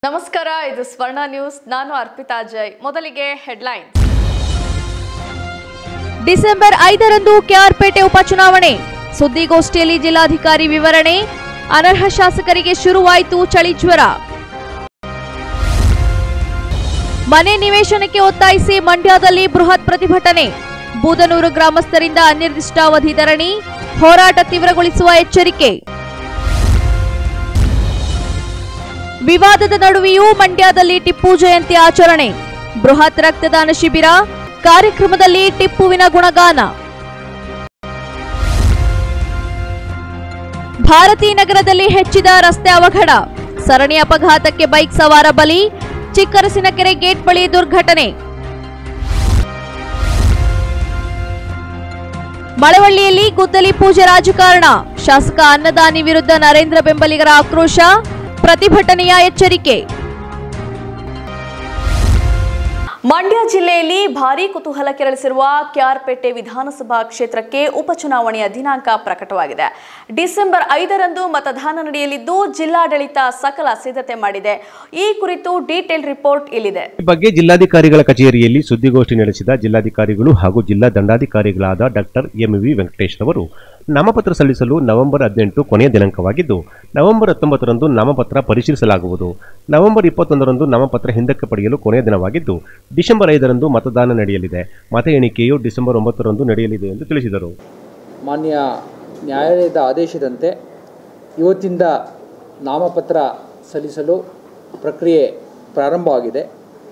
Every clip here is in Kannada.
ನಮಸ್ಕಾರ ಇದು ಸ್ವರ್ಣ ನ್ಯೂಸ್ ನಾನು ಅರ್ಪಿತಾ ಜೈ ಮೊದಲಿಗೆ ಹೆಡ್ಲೈನ್ ಡಿಸೆಂಬರ್ ಐದರಂದು ಕೆಆರ್ಪೇಟೆ ಉಪಚುನಾವಣೆ ಸುದ್ದಿಗೋಷ್ಠಿಯಲ್ಲಿ ಜಿಲ್ಲಾಧಿಕಾರಿ ವಿವರಣೆ ಅನರ್ಹ ಶಾಸಕರಿಗೆ ಶುರುವಾಯಿತು ಚಳಿ ಜ್ವರ ಮನೆ ನಿವೇಶನಕ್ಕೆ ಒತ್ತಾಯಿಸಿ ಮಂಡ್ಯದಲ್ಲಿ ಬೃಹತ್ ಪ್ರತಿಭಟನೆ ಬೂದನೂರು ಗ್ರಾಮಸ್ಥರಿಂದ ಅನಿರ್ದಿಷ್ಟಾವಧಿ ಧರಣಿ ಹೋರಾಟ ತೀವ್ರಗೊಳಿಸುವ ಎಚ್ಚರಿಕೆ ವಿವಾದದ ನಡುವೆಯೂ ಮಂಡ್ಯದಲ್ಲಿ ಟಿಪ್ಪು ಜಯಂತಿ ಆಚರಣೆ ಬೃಹತ್ ರಕ್ತದಾನ ಶಿಬಿರ ಕಾರ್ಯಕ್ರಮದಲ್ಲಿ ಟಿಪ್ಪುವಿನ ಗುಣಗಾನ ಭಾರತೀ ನಗರದಲ್ಲಿ ಹೆಚ್ಚಿದ ರಸ್ತೆ ಅವಘಡ ಸರಣಿ ಅಪಘಾತಕ್ಕೆ ಬೈಕ್ ಸವಾರ ಬಲಿ ಚಿಕ್ಕರಸಿನಕೆರೆ ಗೇಟ್ ಬಳಿ ದುರ್ಘಟನೆ ಮಳವಳ್ಳಿಯಲ್ಲಿ ಗುದ್ದಲಿ ಪೂಜೆ ರಾಜಕಾರಣ ಶಾಸಕ ಅನ್ನದಾನಿ ವಿರುದ್ಧ ನರೇಂದ್ರ ಬೆಂಬಲಿಗರ ಆಕ್ರೋಶ ಪ್ರತಿಭಟನೆಯ ಎಚ್ಚರಿಕೆ ಮಂಡ್ಯ ಜಿಲ್ಲೆಯಲ್ಲಿ ಭಾರೀ ಕುತೂಹಲ ಕೆರಳಿಸಿರುವ ಕ್ಯಾರ್ಪೇಟೆ ವಿಧಾನಸಭಾ ಕ್ಷೇತ್ರಕ್ಕೆ ಉಪಚುನಾವಣೆಯ ದಿನಾಂಕ ಪ್ರಕಟವಾಗಿದೆ ಡಿಸೆಂಬರ್ ಐದರಂದು ಮತದಾನ ನಡೆಯಲಿದ್ದು ಜಿಲ್ಲಾಡಳಿತ ಸಕಲ ಸಿದ್ಧತೆ ಮಾಡಿದೆ ಈ ಕುರಿತು ಡೀಟೇಲ್ ರಿಪೋರ್ಟ್ ಇಲ್ಲಿದೆ ಈ ಬಗ್ಗೆ ಜಿಲ್ಲಾಧಿಕಾರಿಗಳ ಕಚೇರಿಯಲ್ಲಿ ಸುದ್ದಿಗೋಷ್ಠಿ ನಡೆಸಿದ ಜಿಲ್ಲಾಧಿಕಾರಿಗಳು ಹಾಗೂ ಜಿಲ್ಲಾ ದಂಡಾಧಿಕಾರಿಗಳಾದ ಡಾಕ್ಟರ್ ಎಂವಿ ವೆಂಕಟೇಶ್ ರವರು ನಾಮಪತ್ರ ಸಲ್ಲಿಸಲು ನವೆಂಬರ್ ಹದಿನೆಂಟು ಕೊನೆಯ ದಿನಾಂಕವಾಗಿದ್ದು ನವೆಂಬರ್ ಹತ್ತೊಂಬತ್ತರಂದು ನಾಮಪತ್ರ ಪರಿಶೀಲಿಸಲಾಗುವುದು ನವೆಂಬರ್ ಇಪ್ಪತ್ತೊಂದರಂದು ನಾಮಪತ್ರ ಹಿಂದಕ್ಕೆ ಪಡೆಯಲು ಕೊನೆಯ ದಿನವಾಗಿದ್ದು ಡಿಸೆಂಬರ್ ಐದರಂದು ಮತದಾನ ನಡೆಯಲಿದೆ ಮತ ಎಣಿಕೆಯು ಡಿಸೆಂಬರ್ ಒಂಬತ್ತರಂದು ನಡೆಯಲಿದೆ ಎಂದು ತಿಳಿಸಿದರು ಮಾನ್ಯ ನ್ಯಾಯಾಲಯದ ಆದೇಶದಂತೆ ಇವತ್ತಿಂದ ನಾಮಪತ್ರ ಸಲ್ಲಿಸಲು ಪ್ರಕ್ರಿಯೆ ಪ್ರಾರಂಭವಾಗಿದೆ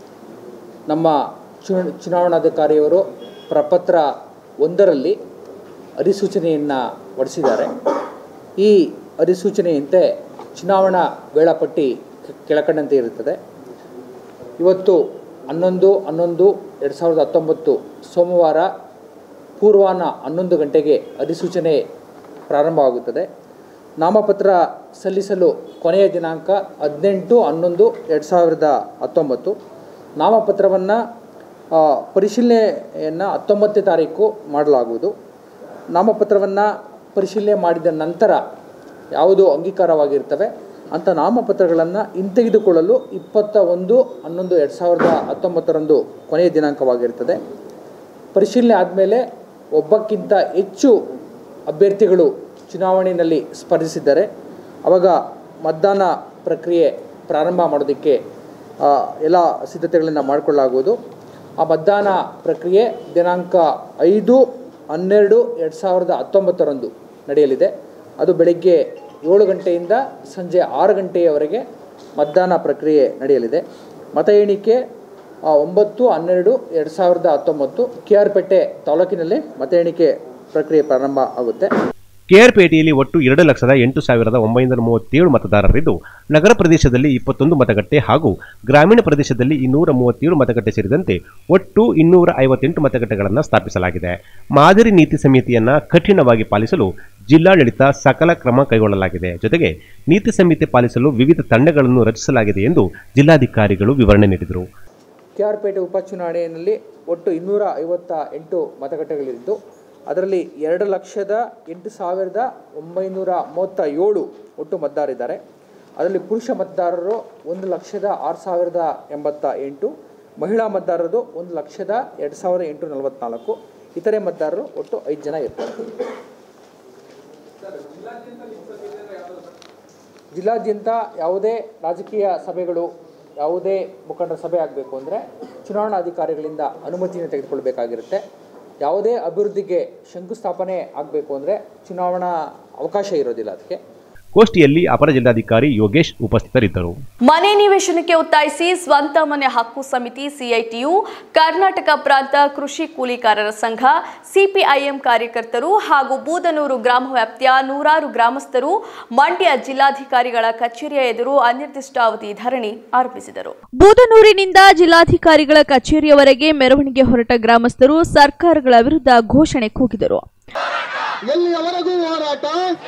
ನಮ್ಮ ಚುನ ಚುನಾವಣಾಧಿಕಾರಿಯವರು ಪ್ರಪತ್ರ ಒಂದರಲ್ಲಿ ಅಧಿಸೂಚನೆಯನ್ನು ಹೊರಡಿಸಿದ್ದಾರೆ ಈ ಅಧಿಸೂಚನೆಯಂತೆ ಚುನಾವಣಾ ವೇಳಾಪಟ್ಟಿ ಕೆ- ಕೆಳಕಂಡಂತೆ ಇರುತ್ತದೆ ಇವತ್ತು ಹನ್ನೊಂದು ಹನ್ನೊಂದು ಎರಡು ಸಾವಿರದ ಹತ್ತೊಂಬತ್ತು ಸೋಮವಾರ ಪೂರ್ವಾಹ್ನ ಹನ್ನೊಂದು ಗಂಟೆಗೆ ಅಧಿಸೂಚನೆ ಪ್ರಾರಂಭವಾಗುತ್ತದೆ ನಾಮಪತ್ರ ಸಲ್ಲಿಸಲು ಕೊನೆಯ ದಿನಾಂಕ ಹದಿನೆಂಟು ಹನ್ನೊಂದು ಎರಡು ಸಾವಿರದ ಹತ್ತೊಂಬತ್ತು ನಾಮಪತ್ರವನ್ನು ಪರಿಶೀಲನೆಯನ್ನು ಹತ್ತೊಂಬತ್ತನೇ ತಾರೀಕು ಮಾಡಲಾಗುವುದು ನಾಮಪತ್ರವನ್ನು ಪರಿಶೀಲನೆ ಮಾಡಿದ ನಂತರ ಯಾವುದು ಅಂಗೀಕಾರವಾಗಿರ್ತವೆ ಅಂಥ ನಾಮಪತ್ರಗಳನ್ನು ಹಿಂತೆಗೆದುಕೊಳ್ಳಲು ಇಪ್ಪತ್ತ ಒಂದು ಹನ್ನೊಂದು ಎರಡು ಸಾವಿರದ ಹತ್ತೊಂಬತ್ತರಂದು ಕೊನೆಯ ದಿನಾಂಕವಾಗಿರ್ತದೆ ಪರಿಶೀಲನೆ ಆದಮೇಲೆ ಒಬ್ಬಕ್ಕಿಂತ ಹೆಚ್ಚು ಅಭ್ಯರ್ಥಿಗಳು ಚುನಾವಣೆಯಲ್ಲಿ ಸ್ಪರ್ಧಿಸಿದ್ದಾರೆ ಆವಾಗ ಮತದಾನ ಪ್ರಕ್ರಿಯೆ ಪ್ರಾರಂಭ ಮಾಡೋದಕ್ಕೆ ಆ, ಎಲ್ಲ ಸಿದ್ಧತೆಗಳನ್ನು ಮಾಡಿಕೊಳ್ಳಲಾಗುವುದು ಆ ಮತದಾನ ಪ್ರಕ್ರಿಯೆ ದಿನಾಂಕ ಐದು ಹನ್ನೆರಡು ಎರಡು ಸಾವಿರದ ಹತ್ತೊಂಬತ್ತರಂದು ನಡೆಯಲಿದೆ ಅದು ಬೆಳಗ್ಗೆ ಏಳು ಗಂಟೆಯಿಂದ ಸಂಜೆ ಆರು ಗಂಟೆಯವರೆಗೆ ಮತದಾನ ಪ್ರಕ್ರಿಯೆ ನಡೆಯಲಿದೆ ಮತ ಎಣಿಕೆ ಆ, ಒಂಬತ್ತು ಹನ್ನೆರಡು ಎರಡು ಸಾವಿರದ ಹತ್ತೊಂಬತ್ತು ಕೆ ಆರ್ ಪೇಟೆ ತಾಲೂಕಿನಲ್ಲಿ ಮತ ಎಣಿಕೆ ಪ್ರಕ್ರಿಯೆ ಪ್ರಾರಂಭ ಆಗುತ್ತೆ ಕೆಆರ್ಪೇಟೆಯಲ್ಲಿ ಒಟ್ಟು ಎರಡು ಲಕ್ಷದ ಎಂಟು ಸಾವಿರದ ಒಂಬೈನೂರ ಮೂವತ್ತೇಳು ಮತದಾರರಿದ್ದು ನಗರ ಪ್ರದೇಶದಲ್ಲಿ ಇಪ್ಪತ್ತೊಂದು ಮತಗಟ್ಟೆ ಹಾಗೂ ಗ್ರಾಮೀಣ ಪ್ರದೇಶದಲ್ಲಿ ಇನ್ನೂರ ಮೂವತ್ತೇಳು ಮತಗಟ್ಟೆ ಸೇರಿದಂತೆ ಒಟ್ಟು ಇನ್ನೂರ ಐವತ್ತೆಂಟು ಮತಗಟ್ಟೆಗಳನ್ನು ಸ್ಥಾಪಿಸಲಾಗಿದೆ ಮಾದರಿ ನೀತಿ ಸಮಿತಿಯನ್ನ ಕಠಿಣವಾಗಿ ಪಾಲಿಸಲು ಜಿಲ್ಲಾಡಳಿತ ಸಕಲ ಕ್ರಮ ಕೈಗೊಳ್ಳಲಾಗಿದೆ ಜೊತೆಗೆ ನೀತಿ ಸಂಹಿತೆ ಪಾಲಿಸಲು ವಿವಿಧ ತಂಡಗಳನ್ನು ರಚಿಸಲಾಗಿದೆ ಎಂದು ಜಿಲ್ಲಾಧಿಕಾರಿಗಳು ವಿವರಣೆ ನೀಡಿದರು ಕೆ ಆರ್ ಪೇಟೆ ಉಪಚುನಾವಣೆಯಲ್ಲಿ ಒಟ್ಟು ಇನ್ನೂರ ಐವತ್ತ ಎಂಟು ಮತಗಟ್ಟೆಗಳಿದ್ದು ಅದರಲ್ಲಿ ಎರಡು ಲಕ್ಷದ ಎಂಟು ಸಾವಿರದ ಒಂಬೈನೂರ ಮೂವತ್ತ ಏಳು ಒಟ್ಟು ಮತದಾರರಿದ್ದಾರೆ ಅದರಲ್ಲಿ ಪುರುಷ ಮತದಾರರು ಒಂದು ಲಕ್ಷದ ಆರು ಸಾವಿರದ ಎಂಬತ್ತ ಎಂಟು ಮಹಿಳಾ ಮತದಾರರು ಒಂದು ಲಕ್ಷದ ಎರಡು ಸಾವಿರದ ಎಂಟು ನಲವತ್ನಾಲ್ಕು ಇತರೆ ಮತದಾರರು ಒಟ್ಟು ಐದು ಜನ ಇರ್ತಾರೆ ಜಿಲ್ಲಾದ್ಯಂತ ಯಾವುದೇ ರಾಜಕೀಯ ಸಭೆಗಳು ಯಾವುದೇ ಮುಖಂಡರ ಸಭೆ ಆಗಬೇಕು ಅಂದರೆ ಚುನಾವಣಾಧಿಕಾರಿಗಳಿಂದ ಅನುಮತಿಯನ್ನು ತೆಗೆದುಕೊಳ್ಬೇಕಾಗಿರುತ್ತೆ ಯಾವುದೇ ಅಭಿವೃದ್ಧಿಗೆ ಶಂಕುಸ್ಥಾಪನೆ ಆಗಬೇಕು ಅಂದರೆ ಚುನಾವಣಾ ಅವಕಾಶ ಇರೋದಿಲ್ಲ ಅದಕ್ಕೆ ಗೋಷ್ಠಿಯಲ್ಲಿ ಅಪರ ಜಿಲ್ಲಾಧಿಕಾರಿ ಯೋಗೇಶ್ ಉಪಸ್ಥಿತರಿದ್ದರು ಮನೆ ನಿವೇಶನಕ್ಕೆ ಒತ್ತಾಯಿಸಿ ಸ್ವಂತ ಮನೆ ಹಕ್ಕು ಸಮಿತಿ ಸಿಐಟಿಯು ಕರ್ನಾಟಕ ಪ್ರಾಂತ ಕೃಷಿ ಕೂಲಿಕಾರರ ಸಂಘ ಸಿಪಿಐಎಂ ಕಾರ್ಯಕರ್ತರು ಹಾಗೂ ಬೂದನೂರು ಗ್ರಾಮ ವ್ಯಾಪ್ತಿಯ ನೂರಾರು ಗ್ರಾಮಸ್ಥರು ಮಂಡ್ಯ ಜಿಲ್ಲಾಧಿಕಾರಿಗಳ ಕಚೇರಿಯ ಎದುರು ಅನಿರ್ದಿಷ್ಟಾವಧಿ ಧರಣಿ ಆರಂಭಿಸಿದರು ಬೂದನೂರಿನಿಂದ ಜಿಲ್ಲಾಧಿಕಾರಿಗಳ ಕಚೇರಿಯವರೆಗೆ ಮೆರವಣಿಗೆ ಹೊರಟ ಗ್ರಾಮಸ್ಥರು ಸರ್ಕಾರಗಳ ವಿರುದ್ಧ ಘೋಷಣೆ ಕೂಗಿದರು ಎಲ್ಲಿಯವರೆಗೂ ಹೋರಾಟ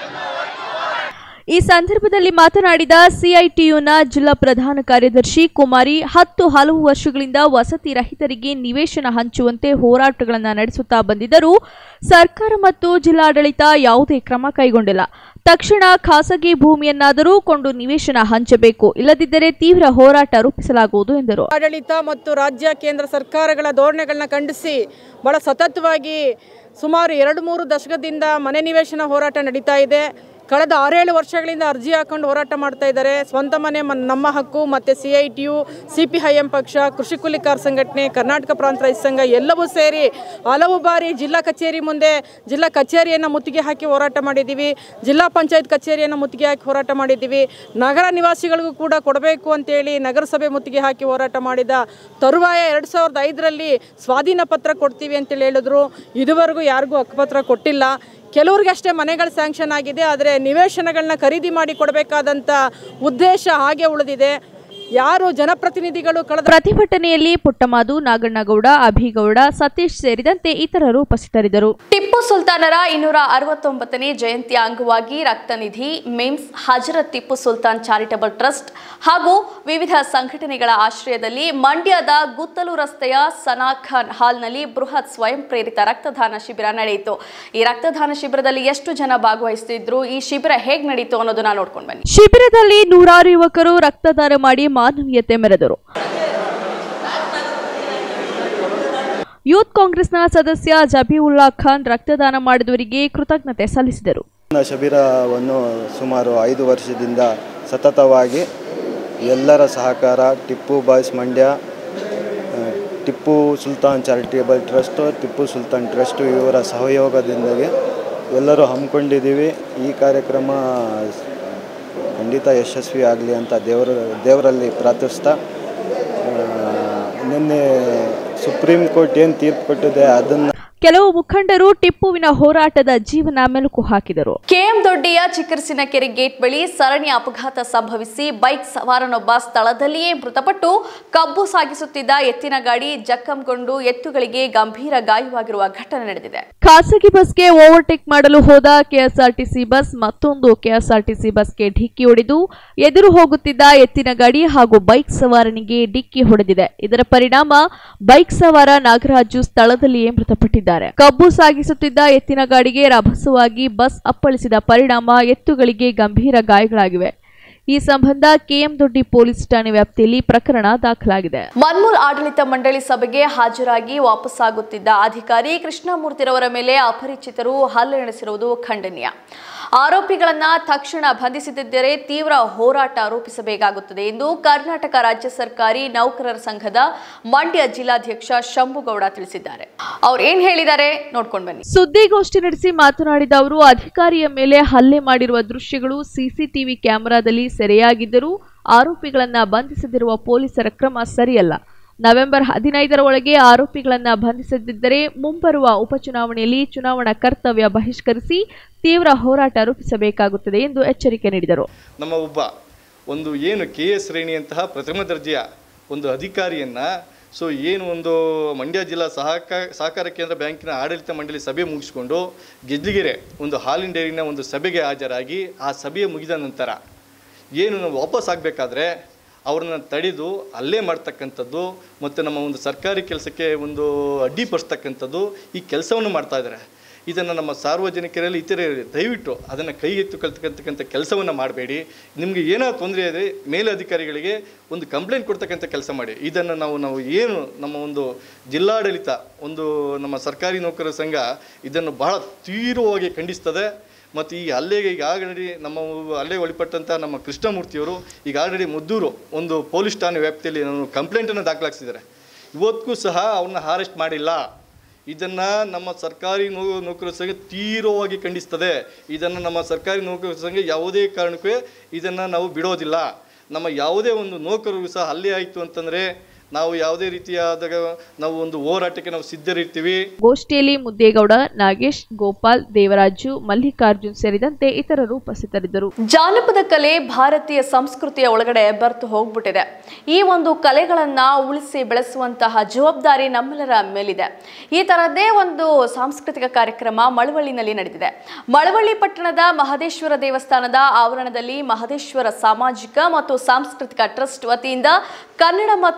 ಈ ಸಂದರ್ಭದಲ್ಲಿ ಮಾತನಾಡಿದ ಸಿಐಟಿಯುನ ಜಿಲ್ಲಾ ಪ್ರಧಾನ ಕಾರ್ಯದರ್ಶಿ ಕುಮಾರಿ ಹತ್ತು ಹಲವು ವರ್ಷಗಳಿಂದ ವಸತಿ ರಹಿತರಿಗೆ ನಿವೇಶನ ಹಂಚುವಂತೆ ಹೋರಾಟಗಳನ್ನು ನಡೆಸುತ್ತಾ ಬಂದಿದ್ದರೂ ಸರ್ಕಾರ ಮತ್ತು ಜಿಲ್ಲಾಡಳಿತ ಯಾವುದೇ ಕ್ರಮ ಕೈಗೊಂಡಿಲ್ಲ ತಕ್ಷಣ ಖಾಸಗಿ ಭೂಮಿಯನ್ನಾದರೂ ಕೊಂಡು ನಿವೇಶನ ಹಂಚಬೇಕು ಇಲ್ಲದಿದ್ದರೆ ತೀವ್ರ ಹೋರಾಟ ರೂಪಿಸಲಾಗುವುದು ಎಂದರು ಆಡಳಿತ ಮತ್ತು ರಾಜ್ಯ ಕೇಂದ್ರ ಸರ್ಕಾರಗಳ ಧೋರಣೆಗಳನ್ನ ಖಂಡಿಸಿ ಭಾಳ ಸತತವಾಗಿ ಸುಮಾರು ಎರಡು ಮೂರು ದಶಕದಿಂದ ಮನೆ ನಿವೇಶನ ಹೋರಾಟ ನಡೀತಾ ಇದೆ ಕಳೆದ ಆರೇಳು ವರ್ಷಗಳಿಂದ ಅರ್ಜಿ ಹಾಕೊಂಡು ಹೋರಾಟ ಮಾಡ್ತಾ ಇದ್ದಾರೆ ಸ್ವಂತ ಮನೆ ಮನ್- ನಮ್ಮ ಹಕ್ಕು ಮತ್ತು C I T U C P I M ಪಕ್ಷ ಕೃಷಿ ಕೂಲಿಕಾರ ಸಂಘಟನೆ ಕರ್ನಾಟಕ ಪ್ರಾಂತ ರೈತ ಸಂಘ ಎಲ್ಲವೂ ಸೇರಿ ಹಲವು ಬಾರಿ ಜಿಲ್ಲಾ ಕಚೇರಿ ಮುಂದೆ ಜಿಲ್ಲಾ ಕಚೇರಿಯನ್ನು ಮುತ್ತಿಗೆ ಹಾಕಿ ಹೋರಾಟ ಮಾಡಿದ್ದೀವಿ ಜಿಲ್ಲಾ ಪಂಚಾಯತ್ ಕಚೇರಿಯನ್ನು ಮುತ್ತಿಗೆ ಹಾಕಿ ಹೋರಾಟ ಮಾಡಿದ್ದೀವಿ ನಗರ ನಿವಾಸಿಗಳಿಗೂ ಕೂಡ ಕೊಡಬೇಕು ಅಂತೇಳಿ ನಗರಸಭೆ ಮುತ್ತಿಗೆ ಹಾಕಿ ಹೋರಾಟ ಮಾಡಿದ ತರುವಾಯ ಎರಡು ಸಾವಿರದ ಐದರಲ್ಲಿ ಸ್ವಾಧೀನ ಪತ್ರ ಕೊಡ್ತೀವಿ ಅಂತೇಳಿ ಹೇಳಿದ್ರು ಇದುವರೆಗೂ ಯಾರಿಗೂ ಹಕ್ಕುಪತ್ರ ಕೊಟ್ಟಿಲ್ಲ ಕೆಲವ್ರಿಗಷ್ಟೇ ಮನೆಗಳು ಸ್ಯಾಂಕ್ಷನ್ ಆಗಿದೆ ಆದರೆ ನಿವೇಶನಗಳನ್ನ ಖರೀದಿ ಮಾಡಿ ಕೊಡಬೇಕಾದಂಥ ಉದ್ದೇಶ ಹಾಗೆ ಉಳಿದಿದೆ ಯಾರು ಜನಪ್ರತಿನಿಧಿಗಳು ಕಳೆದ ಪ್ರತಿಭಟನೆಯಲ್ಲಿ ಪುಟ್ಟಮಾದು ನಾಗಣ್ಣಗೌಡ ಅಭಿಗೌಡ ಸತೀಶ್ ಸೇರಿದಂತೆ ಇತರರು ಉಪಸ್ಥಿತರಿದ್ದರು ಟಿಪ್ಪು ಸುಲ್ತಾನರ ಇನ್ನೂರ ಅರವತ್ತೊಂಬತ್ತನೇ ಜಯಂತಿಯ ಅಂಗವಾಗಿ ರಕ್ತನಿಧಿ MIMS Hazrat Tipu Sultan charitable trust ಹಾಗೂ ವಿವಿಧ ಸಂಘಟನೆಗಳ ಆಶ್ರಯದಲ್ಲಿ ಮಂಡ್ಯದ ಗುತ್ತಲು ರಸ್ತೆಯ ಸನಾಖಾನ್ ಹಾಲ್ನಲ್ಲಿ ಬೃಹತ್ ಸ್ವಯಂ ಪ್ರೇರಿತ ರಕ್ತದಾನ ಶಿಬಿರ ನಡೆಯಿತು ಈ ರಕ್ತದಾನ ಶಿಬಿರದಲ್ಲಿ ಎಷ್ಟು ಜನ ಭಾಗವಹಿಸುತ್ತಿದ್ರು ಈ ಶಿಬಿರ ಹೇಗೆ ನಡೀತು ಅನ್ನೋದನ್ನ ನೋಡ್ಕೊಂಡು ಬನ್ನಿ ಶಿಬಿರದಲ್ಲಿ ನೂರಾರು ಯುವಕರು ರಕ್ತದಾನ ಮಾಡಿ ಮಾನವೀಯತೆ ಮೆರೆದರು ಯೂತ್ ಕಾಂಗ್ರೆಸ್ನ ಸದಸ್ಯ ಜಬೀವುಲ್ಲಾ ಖಾನ್ ರಕ್ತದಾನ ಮಾಡಿದವರಿಗೆ ಕೃತಜ್ಞತೆ ಸಲ್ಲಿಸಿದರು ಶಿಬಿರವನ್ನು ಸುಮಾರು ಐದು ವರ್ಷದಿಂದ ಸತತವಾಗಿ ಎಲ್ಲರ ಸಹಕಾರ ಟಿಪ್ಪು ಬಾಯ್ಸ್ ಮಂಡ್ಯ ಆ, Tipu Sultan charitable trust Tipu Sultan trust ಇವರ ಸಹಯೋಗದಿಂದಾಗಿ ಎಲ್ಲರೂ ಹಮ್ಮಿಕೊಂಡಿದ್ದೀವಿ ಈ ಕಾರ್ಯಕ್ರಮ ಖಂಡಿತ ಯಶಸ್ವಿ ಆಗಲಿ ಅಂತ ದೇವರ ದೇವರಲ್ಲಿ ಪ್ರಾರ್ಥಿಸ್ತಾ ಆ, ನಿನ್ನೆ ಸುಪ್ರೀಂ ಕೋರ್ಟ್ ಏನು ತೀರ್ಪು ಕೊಟ್ಟಿದೆ ಅದನ್ನು ಕೆಲವು ಮುಖಂಡರು ಟಿಪ್ಪುವಿನ ಹೋರಾಟದ ಜೀವನ ಮೆಲುಕು ಹಾಕಿದರು ಕೆಎಂ ದೊಡ್ಡಿಯ ಚಿಕ್ಕರಸಿನ ಕೆರೆ ಗೇಟ್ ಬಳಿ ಸರಣಿ ಅಪಘಾತ ಸಂಭವಿಸಿ ಬೈಕ್ ಸವಾರನೊಬ್ಬ ಸ್ಥಳದಲ್ಲಿಯೇ ಮೃತಪಟ್ಟು ಕಬ್ಬು ಸಾಗಿಸುತ್ತಿದ್ದ ಎತ್ತಿನ ಗಾಡಿ ಜಖಂಗೊಂಡು ಎತ್ತುಗಳಿಗೆ ಗಂಭೀರ ಗಾಯವಾಗಿರುವ ಘಟನೆ ನಡೆದಿದೆ ಖಾಸಗಿ ಬಸ್ಗೆ ಓವರ್ಟೇಕ್ ಮಾಡಲು ಹೋದ ಕೆಎಸ್ಆರ್ಟಿಸಿ ಬಸ್ ಮತ್ತೊಂದು ಕೆಎಸ್ಆರ್ಟಿಸಿ ಬಸ್ಗೆ ಡಿಕ್ಕಿ ಹೊಡೆದು ಎದುರು ಹೋಗುತ್ತಿದ್ದ ಎತ್ತಿನ ಗಾಡಿ ಹಾಗೂ ಬೈಕ್ ಸವಾರನಿಗೆ ಡಿಕ್ಕಿ ಹೊಡೆದಿದೆ ಇದರ ಪರಿಣಾಮ ಬೈಕ್ ಸವಾರ ನಾಗರಾಜು ಸ್ಥಳದಲ್ಲಿಯೇ ಮೃತಪಟ್ಟಿದ್ದಾರೆ ಕಬ್ಬು ಸಾಗಿಸುತ್ತಿದ್ದ ಎತ್ತಿನ ಗಾಡಿಗೆ ರಭಸವಾಗಿ ಬಸ್ ಅಪ್ಪಳಿಸಿದ ಪರಿಣಾಮ ಎತ್ತುಗಳಿಗೆ ಗಂಭೀರ ಗಾಯಗಳಾಗಿವೆ ಈ ಸಂಬಂಧ ಕೆಎಂ ದೊಡ್ಡಿ ಪೊಲೀಸ್ ಠಾಣೆ ವ್ಯಾಪ್ತಿಯಲ್ಲಿ ಪ್ರಕರಣ ದಾಖಲಾಗಿದೆ ಮನ್ಮೂಲ್ ಆಡಳಿತ ಮಂಡಳಿ ಸಭೆಗೆ ಹಾಜರಾಗಿ ವಾಪಸ್ಸಾಗುತ್ತಿದ್ದ ಅಧಿಕಾರಿ ಕೃಷ್ಣಮೂರ್ತಿರವರ ಮೇಲೆ ಅಪರಿಚಿತರು ಹಲ್ಲೆ ನಡೆಸಿರುವುದು ಖಂಡನೀಯ ಆರೋಪಿಗಳನ್ನ ತಕ್ಷಣ ಬಂಧಿಸದಿದ್ದರೆ ತೀವ್ರ ಹೋರಾಟ ರೂಪಿಸಬೇಕಾಗುತ್ತದೆ ಎಂದು ಕರ್ನಾಟಕ ರಾಜ್ಯ ಸರ್ಕಾರಿ ನೌಕರರ ಸಂಘದ ಮಂಡ್ಯ ಜಿಲ್ಲಾಧ್ಯಕ್ಷ ಶಂಭುಗೌಡ ತಿಳಿಸಿದ್ದಾರೆ ಅವ್ರು ಏನ್ ಹೇಳಿದ್ದಾರೆ ನೋಡ್ಕೊಂಡು ಬನ್ನಿ ಸುದ್ದಿಗೋಷ್ಠಿ ನಡೆಸಿ ಮಾತನಾಡಿದ ಅವರು ಅಧಿಕಾರಿಯ ಮೇಲೆ ಹಲ್ಲೆ ಮಾಡಿರುವ ದೃಶ್ಯಗಳು ಸಿಸಿಟಿವಿ ಕ್ಯಾಮೆರಾದಲ್ಲಿ ಸೆರೆಯಾಗಿದ್ದರೂ ಆರೋಪಿಗಳನ್ನ ಬಂಧಿಸದಿರುವ ಪೊಲೀಸರ ಕ್ರಮ ಸರಿಯಲ್ಲ ನವೆಂಬರ್ ಹದಿನೈದರ ಒಳಗೆ ಆರೋಪಿಗಳನ್ನ ಬಂಧಿಸದಿದ್ದರೆ ಮುಂಬರುವ ಉಪಚುನಾವಣೆಯಲ್ಲಿ ಚುನಾವಣಾ ಕರ್ತವ್ಯ ಬಹಿಷ್ಕರಿಸಿ ತೀವ್ರ ಹೋರಾಟ ರೂಪಿಸಬೇಕಾಗುತ್ತದೆ ಎಂದು ಎಚ್ಚರಿಕೆ ನೀಡಿದರು ನಮ್ಮ ಒಬ್ಬ ಒಂದು ಏನು ಕೆ ಎಸ್ ಶ್ರೇಣಿಯಂತಹ ಪ್ರಥಮ ದರ್ಜೆಯ ಒಂದು ಅಧಿಕಾರಿಯನ್ನು ಸೊ ಏನು ಒಂದು ಮಂಡ್ಯ ಜಿಲ್ಲಾ ಸಹಕ ಸಹಕಾರ ಕೇಂದ್ರ ಬ್ಯಾಂಕಿನ ಆಡಳಿತ ಮಂಡಳಿ ಸಭೆ ಮುಗಿಸ್ಕೊಂಡು ಗೆಜ್ಜಿಗೆರೆ ಒಂದು ಹಾಲಿನ ಡೈರಿನ ಒಂದು ಸಭೆಗೆ ಹಾಜರಾಗಿ ಆ ಸಭೆ ಮುಗಿದ ನಂತರ ಏನು ನಾವು ವಾಪಸ್ ಆಗಬೇಕಾದ್ರೆ ಅವ್ರನ್ನ ತಡೆದು ಅಲ್ಲೇ ಮಾಡ್ತಕ್ಕಂಥದ್ದು ಮತ್ತು ನಮ್ಮ ಒಂದು ಸರ್ಕಾರಿ ಕೆಲಸಕ್ಕೆ ಒಂದು ಅಡ್ಡಿಪಡಿಸ್ತಕ್ಕಂಥದ್ದು ಈ ಕೆಲಸವನ್ನು ಮಾಡ್ತಾ ಇದ್ದಾರೆ ಇದನ್ನು ನಮ್ಮ ಸಾರ್ವಜನಿಕರಲ್ಲಿ ಇತರೆ ದಯವಿಟ್ಟು ಅದನ್ನು ಕೈ ಎತ್ತು ಕಲ್ತಕ್ಕಂತಕ್ಕಂಥ ಕೆಲಸವನ್ನು ಮಾಡಬೇಡಿ ನಿಮಗೆ ಏನೋ ತೊಂದರೆ ಇದೆ ಮೇಲಧಿಕಾರಿಗಳಿಗೆ ಒಂದು ಕಂಪ್ಲೇಂಟ್ ಕೊಡ್ತಕ್ಕಂಥ ಕೆಲಸ ಮಾಡಿ ಇದನ್ನು ನಾವು ನಾವು ಏನು ನಮ್ಮ ಒಂದು ಜಿಲ್ಲಾಡಳಿತ ಒಂದು ನಮ್ಮ ಸರ್ಕಾರಿ ನೌಕರರ ಸಂಘ ಇದನ್ನು ಬಹಳ ತೀವ್ರವಾಗಿ ಖಂಡಿಸ್ತದೆ ಮತ್ತು ಈ ಹಲ್ಲೆಗೆ ಈಗ ಆಲ್ರೆಡಿ ನಮ್ಮ ಹಲ್ಲೆ ಒಳಪಟ್ಟಂಥ ನಮ್ಮ ಕೃಷ್ಣಮೂರ್ತಿಯವರು ಈಗ ಆಲ್ರೆಡಿ ಮುದ್ದೂರು ಒಂದು ಪೊಲೀಸ್ ಠಾಣೆ ವ್ಯಾಪ್ತಿಯಲ್ಲಿ ನಾನು ಕಂಪ್ಲೇಂಟನ್ನು ದಾಖಲಾಗಿಸಿದ್ದಾರೆ ಇವತ್ತಿಗೂ ಸಹ ಅವ್ರನ್ನ ಅರೆಸ್ಟ್ ಮಾಡಿಲ್ಲ ಇದನ್ನು ನಮ್ಮ ಸರ್ಕಾರಿ ನೌ ನೌಕರರ ಸಂಘ ತೀವ್ರವಾಗಿ ಖಂಡಿಸ್ತದೆ ಇದನ್ನು ನಮ್ಮ ಸರ್ಕಾರಿ ನೌಕರರ ಸಂಘ ಯಾವುದೇ ಕಾರಣಕ್ಕೂ ಇದನ್ನು ನಾವು ಬಿಡೋದಿಲ್ಲ ನಮ್ಮ ಯಾವುದೇ ಒಂದು ನೌಕರರಿಗೂ ಸಹ ಹಲ್ಲೆ ಆಯಿತು ಅಂತಂದರೆ ನಾವು ಯಾವುದೇ ರೀತಿಯಾದಾಗ ನಾವು ಒಂದು ಹೋರಾಟಕ್ಕೆ ನಾವು ಸಿದ್ಧರಿರ್ತೀವಿ ಗೋಷ್ಠಿಯಲ್ಲಿ ಮುದ್ದೇಗೌಡ ನಾಗೇಶ್ ಗೋಪಾಲ್ ದೇವರಾಜು ಮಲ್ಲಿಕಾರ್ಜುನ್ ಸೇರಿದಂತೆ ಇತರರು ಉಪಸ್ಥಿತರಿದ್ದರು ಜಾನಪದ ಕಲೆ ಭಾರತೀಯ ಸಂಸ್ಕೃತಿಯ ಒಳಗಡೆ ಬರ್ತು ಹೋಗ್ಬಿಟ್ಟಿದೆ ಈ ಒಂದು ಕಲೆಗಳನ್ನ ಉಳಿಸಿ ಬೆಳೆಸುವಂತಹ ಜವಾಬ್ದಾರಿ ನಮ್ಮೆಲ್ಲರ ಮೇಲಿದೆ ಈ ತರದೇ ಒಂದು ಸಾಂಸ್ಕೃತಿಕ ಕಾರ್ಯಕ್ರಮ ಮಳವಳ್ಳಿನಲ್ಲಿ ನಡೆದಿದೆ ಮಳವಳ್ಳಿ ಪಟ್ಟಣದ ಮಹದೇಶ್ವರ ದೇವಸ್ಥಾನದ ಆವರಣದಲ್ಲಿ ಮಹದೇಶ್ವರ ಸಾಮಾಜಿಕ ಮತ್ತು ಸಾಂಸ್ಕೃತಿಕ ಟ್ರಸ್ಟ್ ವತಿಯಿಂದ ಕನ್ನಡ ಮತ್ತು ಸಂಸ್ಕೃತಿ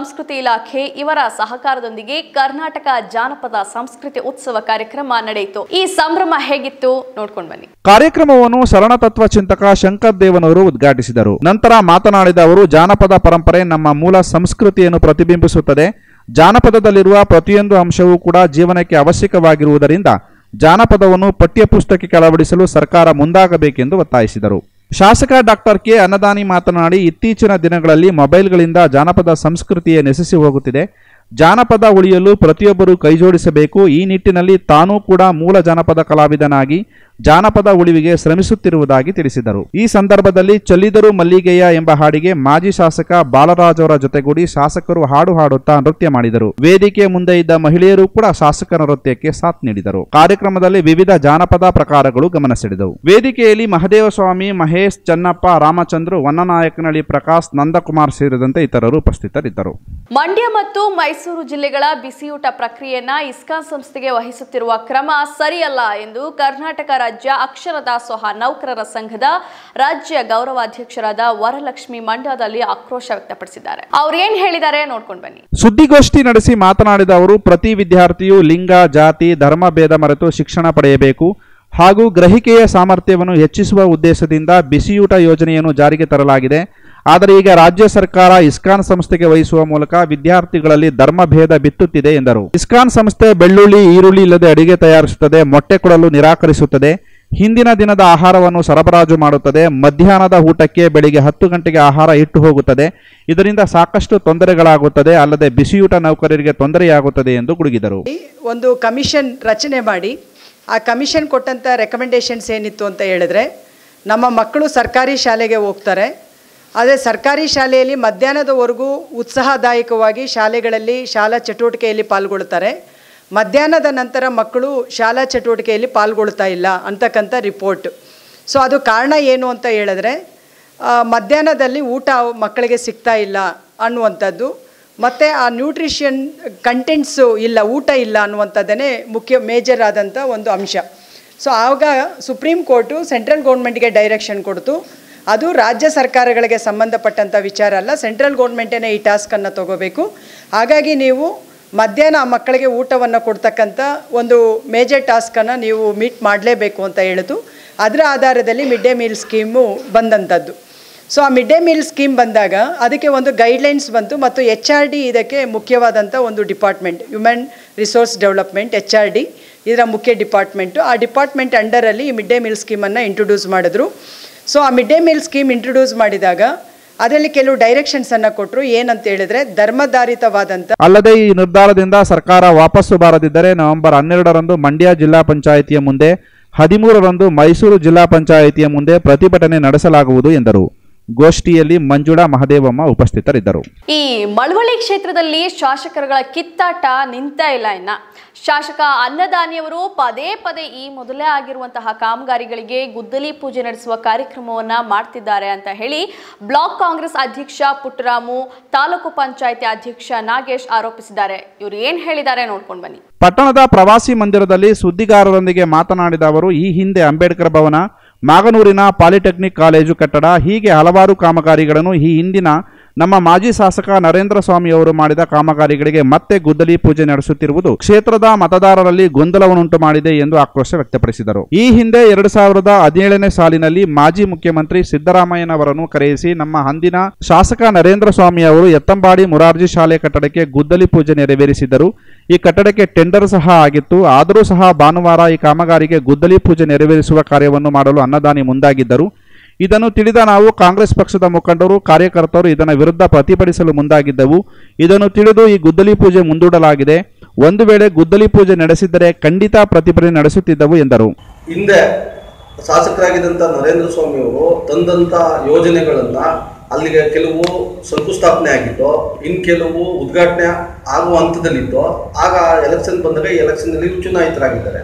ಸಂಸ್ಕೃತಿ ಇಲಾಖೆ ಇವರ ಸಹಕಾರದೊಂದಿಗೆ ಕರ್ನಾಟಕ ಜಾನಪದ ಸಂಸ್ಕೃತಿ ಉತ್ಸವ ಕಾರ್ಯಕ್ರಮ ನಡೆಯಿತು ಈ ಸಂಭ್ರಮ ಹೇಗಿತ್ತು ನೋಡ್ಕೊಂಡು ಬನ್ನಿ ಕಾರ್ಯಕ್ರಮವನ್ನು ಶರಣತತ್ವ ಚಿಂತಕ ಶಂಕರ್ ದೇವನವರು ಉದ್ಘಾಟಿಸಿದರು ನಂತರ ಮಾತನಾಡಿದ ಅವರು ಜಾನಪದ ಪರಂಪರೆ ನಮ್ಮ ಮೂಲ ಸಂಸ್ಕೃತಿಯನ್ನು ಪ್ರತಿಬಿಂಬಿಸುತ್ತದೆ ಜಾನಪದದಲ್ಲಿರುವ ಪ್ರತಿಯೊಂದು ಅಂಶವೂ ಕೂಡ ಜೀವನಕ್ಕೆ ಅವಶ್ಯಕವಾಗಿರುವುದರಿಂದ ಜಾನಪದವನ್ನು ಪಠ್ಯಪುಸ್ತಕಕ್ಕೆ ಅಳವಡಿಸಲು ಸರ್ಕಾರ ಮುಂದಾಗಬೇಕೆಂದು ಒತ್ತಾಯಿಸಿದರು ಶಾಸಕ ಡಾಕ್ಟರ್ ಕೆ ಅನ್ನದಾನಿ ಮಾತನಾಡಿ ಇತ್ತೀಚಿನ ದಿನಗಳಲ್ಲಿ ಮೊಬೈಲ್ಗಳಿಂದ ಜಾನಪದ ಸಂಸ್ಕೃತಿಯೇ ನೆಸಸಿ ಹೋಗುತ್ತಿದೆ ಜಾನಪದ ಉಳಿಯಲು ಪ್ರತಿಯೊಬ್ಬರು ಕೈಜೋಡಿಸಬೇಕು ಈ ನಿಟ್ಟಿನಲ್ಲಿ ತಾನೂ ಕೂಡ ಮೂಲ ಜಾನಪದ ಕಲಾವಿದನಾಗಿ ಜಾನಪದ ಉಳಿವಿಗೆ ಶ್ರಮಿಸುತ್ತಿರುವುದಾಗಿ ತಿಳಿಸಿದರು ಈ ಸಂದರ್ಭದಲ್ಲಿ ಚಲ್ಲಿದರು ಮಲ್ಲಿಗೆಯ ಎಂಬ ಹಾಡಿಗೆ ಮಾಜಿ ಶಾಸಕ ಬಾಲರಾಜ್ ಅವರ ಜೊತೆಗೂಡಿ ಶಾಸಕರು ಹಾಡು ಹಾಡುತ್ತಾ ನೃತ್ಯ ಮಾಡಿದರು ವೇದಿಕೆ ಮುಂದೆ ಇದ್ದ ಮಹಿಳೆಯರು ಕೂಡ ಶಾಸಕರ ನೃತ್ಯಕ್ಕೆ ಸಾಥ್ ನೀಡಿದರು ಕಾರ್ಯಕ್ರಮದಲ್ಲಿ ವಿವಿಧ ಜಾನಪದ ಪ್ರಕಾರಗಳು ಗಮನ ಸೆಳೆದವು ವೇದಿಕೆಯಲ್ಲಿ ಮಹದೇವ ಸ್ವಾಮಿ ಮಹೇಶ್ ಚನ್ನಪ್ಪ ರಾಮಚಂದ್ರು ವನ್ನನಾಯಕನಹಳ್ಳಿ ಪ್ರಕಾಶ್ ನಂದಕುಮಾರ್ ಸೇರಿದಂತೆ ಇತರರು ಉಪಸ್ಥಿತರಿದ್ದರು ಮಂಡ್ಯ ಮತ್ತು ಮೈಸೂರು ಜಿಲ್ಲೆಗಳ ಬಿಸಿಯೂಟ ಪ್ರಕ್ರಿಯೆಯನ್ನ ಇಸ್ಕಾನ್ ಸಂಸ್ಥೆಗೆ ವಹಿಸುತ್ತಿರುವ ಕ್ರಮ ಸರಿಯಲ್ಲ ಎಂದು ಕರ್ನಾಟಕ ರಾಜ್ಯ ಅಕ್ಷರ ದಾಸೋಹ ನೌಕರರ ಸಂಘದ ರಾಜ್ಯ ಗೌರವಾಧ್ಯಕ್ಷರಾದ ವರಲಕ್ಷ್ಮಿ ಮಂಡ್ಯದಲ್ಲಿ ಆಕ್ರೋಶ ವ್ಯಕ್ತಪಡಿಸಿದ್ದಾರೆ ಅವ್ರು ಏನ್ ಹೇಳಿದ್ದಾರೆ ನೋಡ್ಕೊಂಡು ಬನ್ನಿ ಸುದ್ದಿಗೋಷ್ಠಿ ನಡೆಸಿ ಮಾತನಾಡಿದ ಅವರು ಪ್ರತಿ ವಿದ್ಯಾರ್ಥಿಯು ಲಿಂಗ ಜಾತಿ ಧರ್ಮ ಭೇದ ಮರೆತು ಶಿಕ್ಷಣ ಪಡೆಯಬೇಕು ಹಾಗೂ ಗ್ರಹಿಕೆಯ ಸಾಮರ್ಥ್ಯವನ್ನು ಹೆಚ್ಚಿಸುವ ಉದ್ದೇಶದಿಂದ ಬಿಸಿಯೂಟ ಯೋಜನೆಯನ್ನು ಜಾರಿಗೆ ತರಲಾಗಿದೆ ಆದರೆ ಈಗ ರಾಜ್ಯ ಸರ್ಕಾರ ಇಸ್ಕಾನ್ ಸಂಸ್ಥೆಗೆ ವಹಿಸುವ ಮೂಲಕ ವಿದ್ಯಾರ್ಥಿಗಳಲ್ಲಿ ಧರ್ಮಭೇದ ಬಿತ್ತುತ್ತಿದೆ ಎಂದರು ಇಸ್ಕಾನ್ ಸಂಸ್ಥೆ ಬೆಳ್ಳುಳ್ಳಿ ಈರುಳ್ಳಿ ಇಲ್ಲದೆ ಅಡಿಗೆ ತಯಾರಿಸುತ್ತದೆ ಮೊಟ್ಟೆ ಕೊಡಲು ನಿರಾಕರಿಸುತ್ತದೆ ಹಿಂದಿನ ದಿನದ ಆಹಾರವನ್ನು ಸರಬರಾಜು ಮಾಡುತ್ತದೆ ಮಧ್ಯಾಹ್ನದ ಊಟಕ್ಕೆ ಬೆಳಿಗ್ಗೆ ಹತ್ತು ಗಂಟೆಗೆ ಆಹಾರ ಇಟ್ಟು ಹೋಗುತ್ತದೆ ಇದರಿಂದ ಸಾಕಷ್ಟು ತೊಂದರೆಗಳಾಗುತ್ತದೆ ಅಲ್ಲದೆ ಬಿಸಿಯೂಟ ನೌಕರರಿಗೆ ತೊಂದರೆಯಾಗುತ್ತದೆ ಎಂದು ಗುಡುಗಿದರು ಒಂದು ಕಮಿಷನ್ ರಚನೆ ಮಾಡಿ ಆ ಕಮಿಷನ್ ಕೊಟ್ಟಂಥ ರೆಕಮೆಂಡೇಶನ್ಸ್ ಏನಿತ್ತು ಅಂತ ಹೇಳಿದ್ರೆ ನಮ್ಮ ಮಕ್ಕಳು ಸರ್ಕಾರಿ ಶಾಲೆಗೆ ಹೋಗ್ತಾರೆ ಆದರೆ ಸರ್ಕಾರಿ ಶಾಲೆಯಲ್ಲಿ ಮಧ್ಯಾಹ್ನದವರೆಗೂ ಉತ್ಸಾಹದಾಯಕವಾಗಿ ಶಾಲೆಗಳಲ್ಲಿ ಶಾಲಾ ಚಟುವಟಿಕೆಯಲ್ಲಿ ಪಾಲ್ಗೊಳ್ತಾರೆ ಮಧ್ಯಾಹ್ನದ ನಂತರ ಮಕ್ಕಳು ಶಾಲಾ ಚಟುವಟಿಕೆಯಲ್ಲಿ ಪಾಲ್ಗೊಳ್ತಾ ಇಲ್ಲ ಅಂತಕ್ಕಂಥ ರಿಪೋರ್ಟ್ ಸೊ ಅದು ಕಾರಣ ಏನು ಅಂತ ಹೇಳಿದ್ರೆ ಆ, ಮಧ್ಯಾಹ್ನದಲ್ಲಿ ಊಟ ಮಕ್ಕಳಿಗೆ ಸಿಗ್ತಾ ಇಲ್ಲ ಅನ್ನುವಂಥದ್ದು ಮತ್ತು ಆ ನ್ಯೂಟ್ರಿಷನ್ ಕಂಟೆಂಟ್ಸು ಇಲ್ಲ ಊಟ ಇಲ್ಲ ಅನ್ನುವಂಥದ್ದನ್ನೇ ಮುಖ್ಯ ಮೇಜರ್ ಆದಂಥ ಒಂದು ಅಂಶ ಸೊ ಆವಾಗ ಸುಪ್ರೀಂ ಕೋರ್ಟು ಸೆಂಟ್ರಲ್ ಗೌರ್ಮೆಂಟ್ಗೆ ಡೈರೆಕ್ಷನ್ ಕೊಡ್ತು ಅದು ರಾಜ್ಯ ಸರ್ಕಾರಗಳಿಗೆ ಸಂಬಂಧಪಟ್ಟಂಥ ವಿಚಾರ ಅಲ್ಲ ಸೆಂಟ್ರಲ್ ಗೌರ್ಮೆಂಟೇ ಈ ಟಾಸ್ಕನ್ನು ತಗೋಬೇಕು ಹಾಗಾಗಿ ನೀವು ಮಧ್ಯಾಹ್ನ ಆ ಮಕ್ಕಳಿಗೆ ಊಟವನ್ನು ಕೊಡ್ತಕ್ಕಂಥ ಒಂದು ಮೇಜರ್ ಟಾಸ್ಕನ್ನು ನೀವು ಮೀಟ್ ಮಾಡಲೇಬೇಕು ಅಂತ ಹೇಳಿತು ಅದರ ಆಧಾರದಲ್ಲಿ ಮಿಡ್ ಡೇ ಮೀಲ್ ಸ್ಕೀಮು ಬಂದಂಥದ್ದು ಸೊ ಆ ಮಿಡ್ ಡೇ ಮೀಲ್ ಸ್ಕೀಮ್ ಬಂದಾಗ ಅದಕ್ಕೆ ಒಂದು ಗೈಡ್ಲೈನ್ಸ್ ಬಂತು ಮತ್ತು ಎಚ್ ಆರ್ ಡಿ ಇದಕ್ಕೆ ಮುಖ್ಯವಾದಂಥ ಒಂದು department human resource development H R D ಇದರ ಮುಖ್ಯ ಡಿಪಾರ್ಟ್ಮೆಂಟು ಆ ಡಿಪಾರ್ಟ್ಮೆಂಟ್ ಅಂಡರಲ್ಲಿ ಈ ಮಿಡ್ ಡೇ ಮೀಲ್ ಸ್ಕೀಮನ್ನು ಇಂಟ್ರೊಡ್ಯೂಸ್ ಮಾಡಿದ್ರು ಸೊ ಆ mid day meal scheme introduce ಮಾಡಿದಾಗ ಅದರಲ್ಲಿ ಕೆಲವು ಡೈರೆಕ್ಷನ್ಸನ್ನು ಕೊಟ್ಟರು ಏನಂತ ಹೇಳಿದ್ರೆ ಧರ್ಮಧಾರಿತವಾದಂಥ ಅಲ್ಲದೆ ಈ ನಿರ್ಧಾರದಿಂದ ಸರ್ಕಾರ ವಾಪಸ್ಸು ಬಾರದಿದ್ದರೆ ನವೆಂಬರ್ ಹನ್ನೆರಡರಂದು ಮಂಡ್ಯ ಜಿಲ್ಲಾ ಪಂಚಾಯಿತಿಯ ಮುಂದೆ ಹದಿಮೂರರಂದು ಮೈಸೂರು ಜಿಲ್ಲಾ ಪಂಚಾಯಿತಿಯ ಮುಂದೆ ಪ್ರತಿಭಟನೆ ನಡೆಸಲಾಗುವುದು ಎಂದರು ಗೋಷ್ಠಿಯಲ್ಲಿ ಮಂಜುಳಾ ಮಹದೇವಮ್ಮ ಉಪಸ್ಥಿತರಿದ್ದರು ಈ ಮಳವಳ್ಳಿ ಕ್ಷೇತ್ರದಲ್ಲಿ ಶಾಸಕರುಗಳ ಕಿತ್ತಾಟ ನಿಂತ ಇಲ್ಲ ಇನ್ನ ಶಾಸಕ ಅನ್ನದಾನಿಯವರು ಪದೇ ಪದೇ ಈ ಮೊದಲೇ ಆಗಿರುವಂತಹ ಕಾಮಗಾರಿಗಳಿಗೆ ಗುದ್ದಲಿ ಪೂಜೆ ನಡೆಸುವ ಕಾರ್ಯಕ್ರಮವನ್ನ ಮಾಡ್ತಿದ್ದಾರೆ ಅಂತ ಹೇಳಿ ಬ್ಲಾಕ್ ಕಾಂಗ್ರೆಸ್ ಅಧ್ಯಕ್ಷ ಪುಟ್ಟರಾಮು ತಾಲೂಕು ಪಂಚಾಯತಿ ಅಧ್ಯಕ್ಷ ನಾಗೇಶ್ ಆರೋಪಿಸಿದ್ದಾರೆ ಇವರು ಏನ್ ಹೇಳಿದ್ದಾರೆ ನೋಡ್ಕೊಂಡು ಬನ್ನಿ ಪಟ್ಟಣದ ಪ್ರವಾಸಿ ಮಂದಿರದಲ್ಲಿ ಸುದ್ದಿಗಾರರೊಂದಿಗೆ ಮಾತನಾಡಿದ ಅವರು ಈ ಹಿಂದೆ ಅಂಬೇಡ್ಕರ್ ಭವನ ಮಾಗನೂರಿನ ಪಾಲಿಟೆಕ್ನಿಕ್ ಕಾಲೇಜು ಕಟ್ಟಡ ಹೀಗೆ ಹಲವಾರು ಕಾಮಗಾರಿಗಳನ್ನು ಈ ಹಿಂದಿನ ನಮ್ಮ ಮಾಜಿ ಶಾಸಕ ನರೇಂದ್ರ ಸ್ವಾಮಿ ಅವರು ಮಾಡಿದ ಕಾಮಗಾರಿಗಳಿಗೆ ಮತ್ತೆ ಗುದ್ದಲಿ ಪೂಜೆ ನಡೆಸುತ್ತಿರುವುದು ಕ್ಷೇತ್ರದ ಮತದಾರರಲ್ಲಿ ಗೊಂದಲವನ್ನುಂಟು ಮಾಡಿದೆ ಎಂದು ಆಕ್ರೋಶ ವ್ಯಕ್ತಪಡಿಸಿದರು ಈ ಹಿಂದೆ ಎರಡು ಸಾವಿರದ ಹದಿನೇಳನೇ ಸಾಲಿನಲ್ಲಿ ಮಾಜಿ ಮುಖ್ಯಮಂತ್ರಿ ಸಿದ್ದರಾಮಯ್ಯನವರನ್ನು ಕರೆಯಿಸಿ ನಮ್ಮ ಅಂದಿನ ಶಾಸಕ ನರೇಂದ್ರ ಸ್ವಾಮಿ ಅವರು ಎತ್ತಂಬಾಡಿ ಮುರಾರ್ಜಿ ಶಾಲೆ ಕಟ್ಟಡಕ್ಕೆ ಗುದ್ದಲಿ ಪೂಜೆ ನೆರವೇರಿಸಿದ್ದರು ಈ ಕಟ್ಟಡಕ್ಕೆ ಟೆಂಡರ್ ಸಹ ಆಗಿತ್ತು ಆದರೂ ಸಹ ಭಾನುವಾರ ಈ ಕಾಮಗಾರಿಗೆ ಗುದ್ದಲಿ ಪೂಜೆ ನೆರವೇರಿಸುವ ಕಾರ್ಯವನ್ನು ಮಾಡಲು ಅನ್ನದಾನಿ ಮುಂದಾಗಿದ್ದರು ಇದನ್ನು ತಿಳಿದ ನಾವು ಕಾಂಗ್ರೆಸ್ ಪಕ್ಷದ ಮುಖಂಡರು ಕಾರ್ಯಕರ್ತರು ಇದರ ವಿರುದ್ಧ ಪ್ರತಿಭಟಿಸಲು ಮುಂದಾಗಿದ್ದೆವು ಇದನ್ನು ತಿಳಿದು ಈ ಗುದ್ದಲಿ ಪೂಜೆ ಮುಂದೂಡಲಾಗಿದೆ ಒಂದು ವೇಳೆ ಗುದ್ದಲಿ ಪೂಜೆ ನಡೆಸಿದ್ದರೆ ಖಂಡಿತ ಪ್ರತಿಭಟನೆ ನಡೆಸುತ್ತಿದ್ದವು ಎಂದರು ಹಿಂದೆ ಶಾಸಕರಾಗಿದ್ದಂಥ ನರೇಂದ್ರ ಸ್ವಾಮಿ ಅವರು ತಂದಂಥ ಯೋಜನೆಗಳನ್ನ ಅಲ್ಲಿಗೆ ಕೆಲವು ಶಂಕುಸ್ಥಾಪನೆ ಆಗಿತ್ತು ಇನ್ನು ಕೆಲವು ಉದ್ಘಾಟನೆ ಆಗುವ ಹಂತದಲ್ಲಿತ್ತು ಆಗ ಎಲೆಕ್ಷನ್ ಬಂದಾಗ ಈ ಎಲೆಕ್ಷನ್ನಲ್ಲಿ ಚುನಾಯಿತರಾಗಿದ್ದಾರೆ